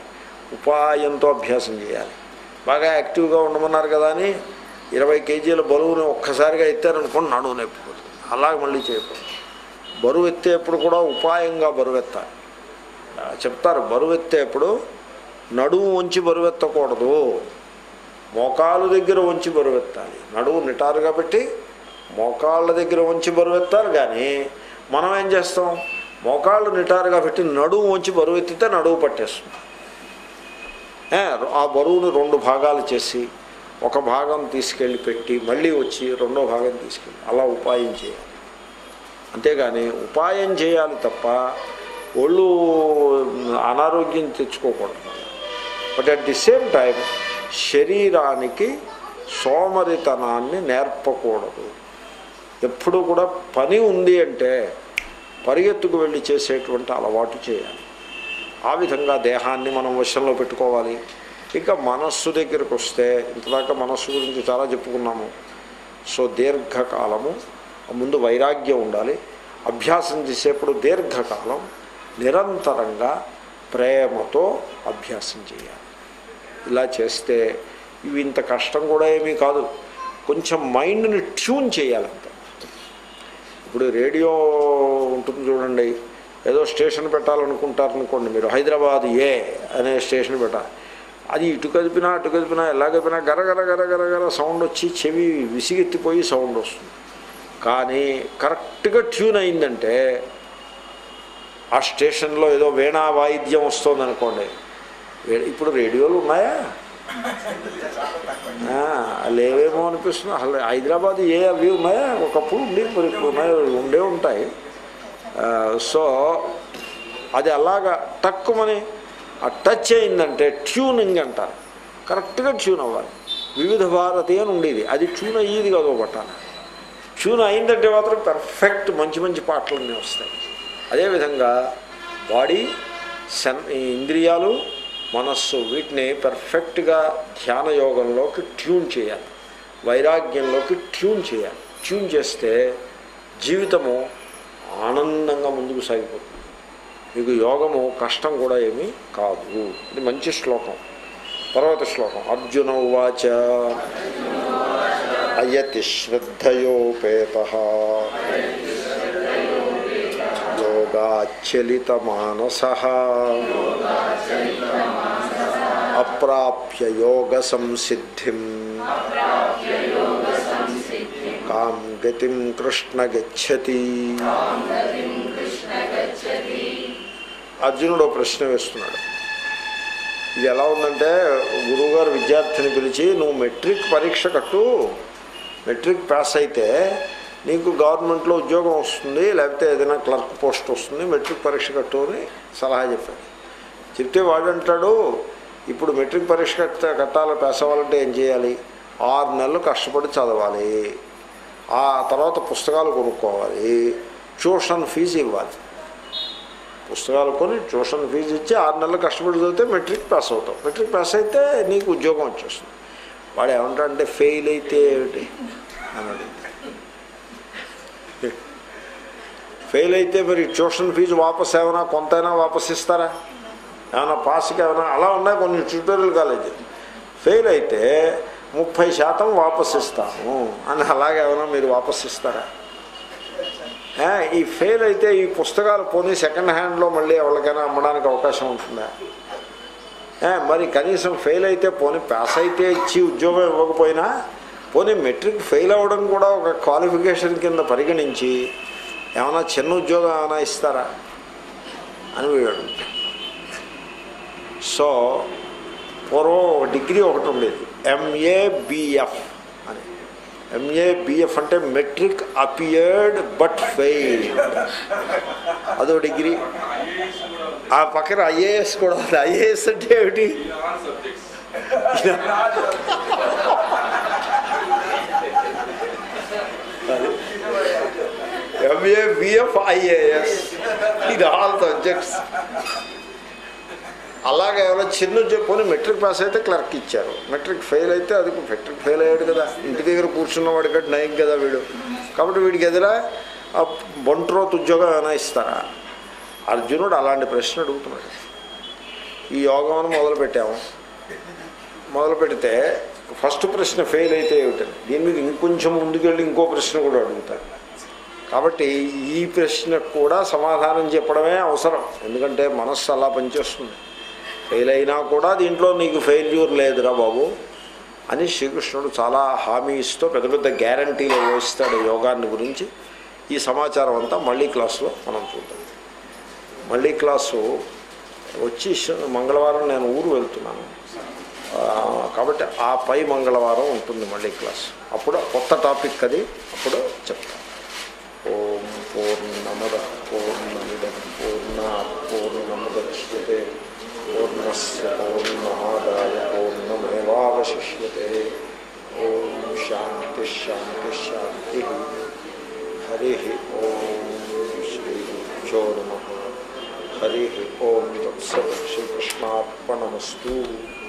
[SPEAKER 1] ఉపాయంతో అభ్యాసం చేయాలి బాగా యాక్టివ్గా ఉండమన్నారు కదా అని ఇరవై కేజీల బరువుని ఒక్కసారిగా ఎత్తారనుకోండి నడువు నొప్పిపోతుంది అలాగే మళ్ళీ చేయకూడదు బరువు ఎత్తేప్పుడు కూడా ఉపాయంగా బరువు ఎత్తాలి ఆ, చెప్తారు బరువు ఎత్తేప్పుడు నడుము వంచి బరువు ఎత్తకూడదు మోకాలు దగ్గర వంచి బరువు ఎత్తాలి నడువు నిటారుగా పెట్టి మోకాళ్ళ దగ్గర వంచి బరువు ఎత్తాలి కానీ మనం ఏం చేస్తాం మోకాళ్ళు నిటారుగా పెట్టి నడువు వంచి బరువు ఎత్తితే నడువు పట్టేస్తుంది ఏ, ఆ బరువును రెండు భాగాలు చేసి ఒక భాగం తీసుకెళ్ళి పెట్టి మళ్ళీ వచ్చి రెండో భాగం తీసుకెళ్ళి అలా ఉపాయం చేయాలి అంతేగాని ఉపాయం చేయాలి తప్ప ఒళ్ళు అనారోగ్యం తెచ్చుకోకూడదు but at the same time శరీరానికి సోమరితనాన్ని నేర్పకూడదు ఎప్పుడు కూడా పని ఉంది అంటే పరిగెత్తుకు వెళ్ళి చేసేటువంటి అలవాటు చేయాలి ఆ విధంగా దేహాన్ని మనం వశంలో పెట్టుకోవాలి ఇక మనస్సు దగ్గరికి వస్తే ఇంతదాకా మనస్సు గురించి చాలా చెప్పుకున్నాము సో దీర్ఘకాలము ముందు వైరాగ్యం ఉండాలి అభ్యాసం చేసేప్పుడు దీర్ఘకాలం నిరంతరంగా ప్రేమతో అభ్యాసం చేయాలి ఇలా చేస్తే ఇవి ఇంత కష్టం కూడా ఏమీ కాదు కొంచెం మైండ్ని ట్యూన్ చేయాలంతే ఇప్పుడు రేడియో ఉంటుంది చూడండి ఏదో స్టేషన్ పెట్టాలనుకుంటారనుకోండి మీరు హైదరాబాద్ ఏ అనే స్టేషన్ పెట్టాలి అది ఇటు కదిపినా అటు కదిపినా ఎలా కదిపినా గరగర గరగర గర సౌండ్ వచ్చి చెవి విసిగెత్తిపోయి సౌండ్ వస్తుంది కానీ కరెక్ట్గా ట్యూన్ అయిందంటే ఆ స్టేషన్లో ఏదో వీణా వాయిద్యం వస్తుంది అనుకోండి వే- ఇప్పుడు రేడియోలు ఉన్నాయా ఆ, లేవేమో అనిపిస్తుంది అసలు హైదరాబాద్ ఏ అవి ఉన్నాయా ఒకప్పుడు ఉండి మరి ఇప్పుడు ఉన్నాయి ఉండే ఉంటాయి ఆ, సో అది అలాగా టక్కుమని ఆ టచ్ అయిందంటే ట్యూనింగ్ అంటారు కరెక్ట్గా ట్యూన్ అవ్వాలి వివిధ భారతి అని ఉండేది అది ట్యూన్ అయ్యేది కాదు పట్టాలి ట్యూన్ అయిందంటే మాత్రం పర్ఫెక్ట్ మంచి మంచి పాటలన్నీ వస్తాయి అదేవిధంగా బాడీ సన్ ఈ ఇంద్రియాలు మనస్సు వీటిని పర్ఫెక్ట్గా ధ్యాన యోగంలోకి ట్యూన్ చేయాలి వైరాగ్యంలోకి ట్యూన్ చేయాలి ట్యూన్ చేస్తే జీవితము ఆనందంగా ముందుకు సాగిపోతుంది మీకు యోగము కష్టం కూడా ఏమీ కాదు ఇది మంచి శ్లోకం తర్వాత శ్లోకం అర్జున ఉవాచ అయతి శ్రద్ధయోపేత యోగాచలిత మానస అప్రాప్య యోగ సంసిద్ధిం కాం గతిం కృష్ణ గచ్చతి అర్జునుడు ఓ ప్రశ్న వేస్తున్నాడు ఇది ఎలా ఉందంటే గురువుగారు విద్యార్థిని పిలిచి నువ్వు మెట్రిక్ పరీక్ష కట్టు మెట్రిక్ పాస్ అయితే నీకు గవర్నమెంట్లో ఉద్యోగం వస్తుంది లేకపోతే ఏదైనా క్లర్క్ పోస్ట్ వస్తుంది మెట్రిక్ పరీక్ష కట్టు అని సలహా చెప్పాడు చెప్తే వాడు అంటాడు ఇప్పుడు మెట్రిక్ పరీక్ష కట్ట కట్టాలి పాస్ అవ్వాలంటే ఏం చేయాలి ఆరు నెలలు కష్టపడి చదవాలి ఆ తర్వాత పుస్తకాలు కొనుక్కోవాలి ట్యూషన్ ఫీజు ఇవ్వాలి పుస్తకాలు కొని ట్యూషన్ ఫీజు ఇచ్చి ఆరు నెలలు కష్టపడి చదివితే మెట్రిక్ పాస్ అవుతావు మెట్రిక్ పాస్ అయితే నీకు ఉద్యోగం వచ్చేస్తుంది వాడు ఏమంటాడంటే ఫెయిల్ అయితే ఏమిటి అని అడిగింది ఫెయిల్ అయితే మరి ట్యూషన్ ఫీజు వాపస్ ఏమైనా కొంతైనా వాపస్ ఇస్తారా ఏమైనా పాస్కి ఏమైనా అలా ఉన్నాయి కొన్ని ట్యూటోరియల్ కాలేజీ ఫెయిల్ అయితే ముప్పై శాతం వాపస్ ఇస్తాము అని అలాగే ఏమైనా మీరు వాపస్ ఇస్తారా ఏ, ఈ ఫెయిల్ అయితే ఈ పుస్తకాలు పోనీ సెకండ్ హ్యాండ్లో మళ్ళీ ఎవరికైనా అమ్మడానికి అవకాశం ఉంటుందా ఏ, మరి కనీసం ఫెయిల్ అయితే పోనీ పాస్ అయితే ఇచ్చి ఉద్యోగం ఇవ్వకపోయినా పోనీ మెట్రిక్ ఫెయిల్ అవ్వడం కూడా ఒక క్వాలిఫికేషన్ కింద పరిగణించి ఏమైనా చిన్న ఉద్యోగం ఏమైనా ఇస్తారా అని వీడు అడుగుతాడు. సో పూర్వం ఒక డిగ్రీ ఒకటి ఉండేది ఎంఏ బిఎఫ్ అని ఎంఏ బిఎఫ్ అంటే మెట్రిక్ అపియర్డ్ బట్ ఫెయిల్ అదో డిగ్రీ ఆ పక్కన ఐఏఎస్ కూడా ఉంది ఐఏఎస్ అంటే ఏమిటి ఎంఏ బిఎఫ్ ఐఏఎస్ ఇది ఆల్ సబ్జెక్ట్స్ అలాగే ఎవరో చిన్న చెప్పుకొని మెట్రిక్ పాస్ అయితే క్లర్క్ ఇచ్చారు మెట్రిక్ ఫెయిల్ అయితే అది మెట్రిక్ ఫెయిల్ అయ్యాడు కదా ఇంటి దగ్గర కూర్చున్న వాడి కంటే నయం కదా వీడు కాబట్టి వీడికి ఎదురా ఆ బంట్రోత్ ఉద్యోగం ఏమైనా ఇస్తారా అర్జునుడు అలాంటి ప్రశ్న అడుగుతున్నాడు ఈ యోగం అని మొదలు పెట్టాము మొదలు పెడితే ఫస్ట్ ప్రశ్న ఫెయిల్ అయితే ఏమిటని దీని మీద ఇంకొంచెం ముందుకెళ్ళి ఇంకో ప్రశ్న కూడా అడుగుతారు కాబట్టి ఈ ప్రశ్నకు కూడా సమాధానం చెప్పడమే అవసరం ఎందుకంటే మనస్సు అలా పనిచేస్తుంది ఫెయిల్ అయినా కూడా దీంట్లో నీకు ఫెయిల్యూర్ లేదురా బాబు అని శ్రీకృష్ణుడు చాలా హామీ ఇస్తూ పెద్ద పెద్ద గ్యారంటీలు ఇస్తాడు యోగాన్ని గురించి ఈ సమాచారం అంతా మళ్ళీ క్లాసులో మనం చూద్దాం మళ్ళీ క్లాసు వచ్చి శ- మంగళవారం నేను ఊరు వెళ్తున్నాను ఆ, కాబట్టి ఆ పై మంగళవారం ఉంటుంది మళ్ళీ క్లాస్ అప్పుడు కొత్త టాపిక్ అది అప్పుడు చెప్తాను ఓం పూర్ణమద పూర్ణమిదం పూర్ణ పూర్ణముద్యతే పూర్ణస్ పూర్ణమాదాయ పూర్ణమేవాశిష్యతే ఓం శాంతి శాంతి శాంతి హరి ఓం శ్రీ గురుభ్యో నమ హరి ఓం తత్సత్ శ్రీకృష్ణార్పణమస్తు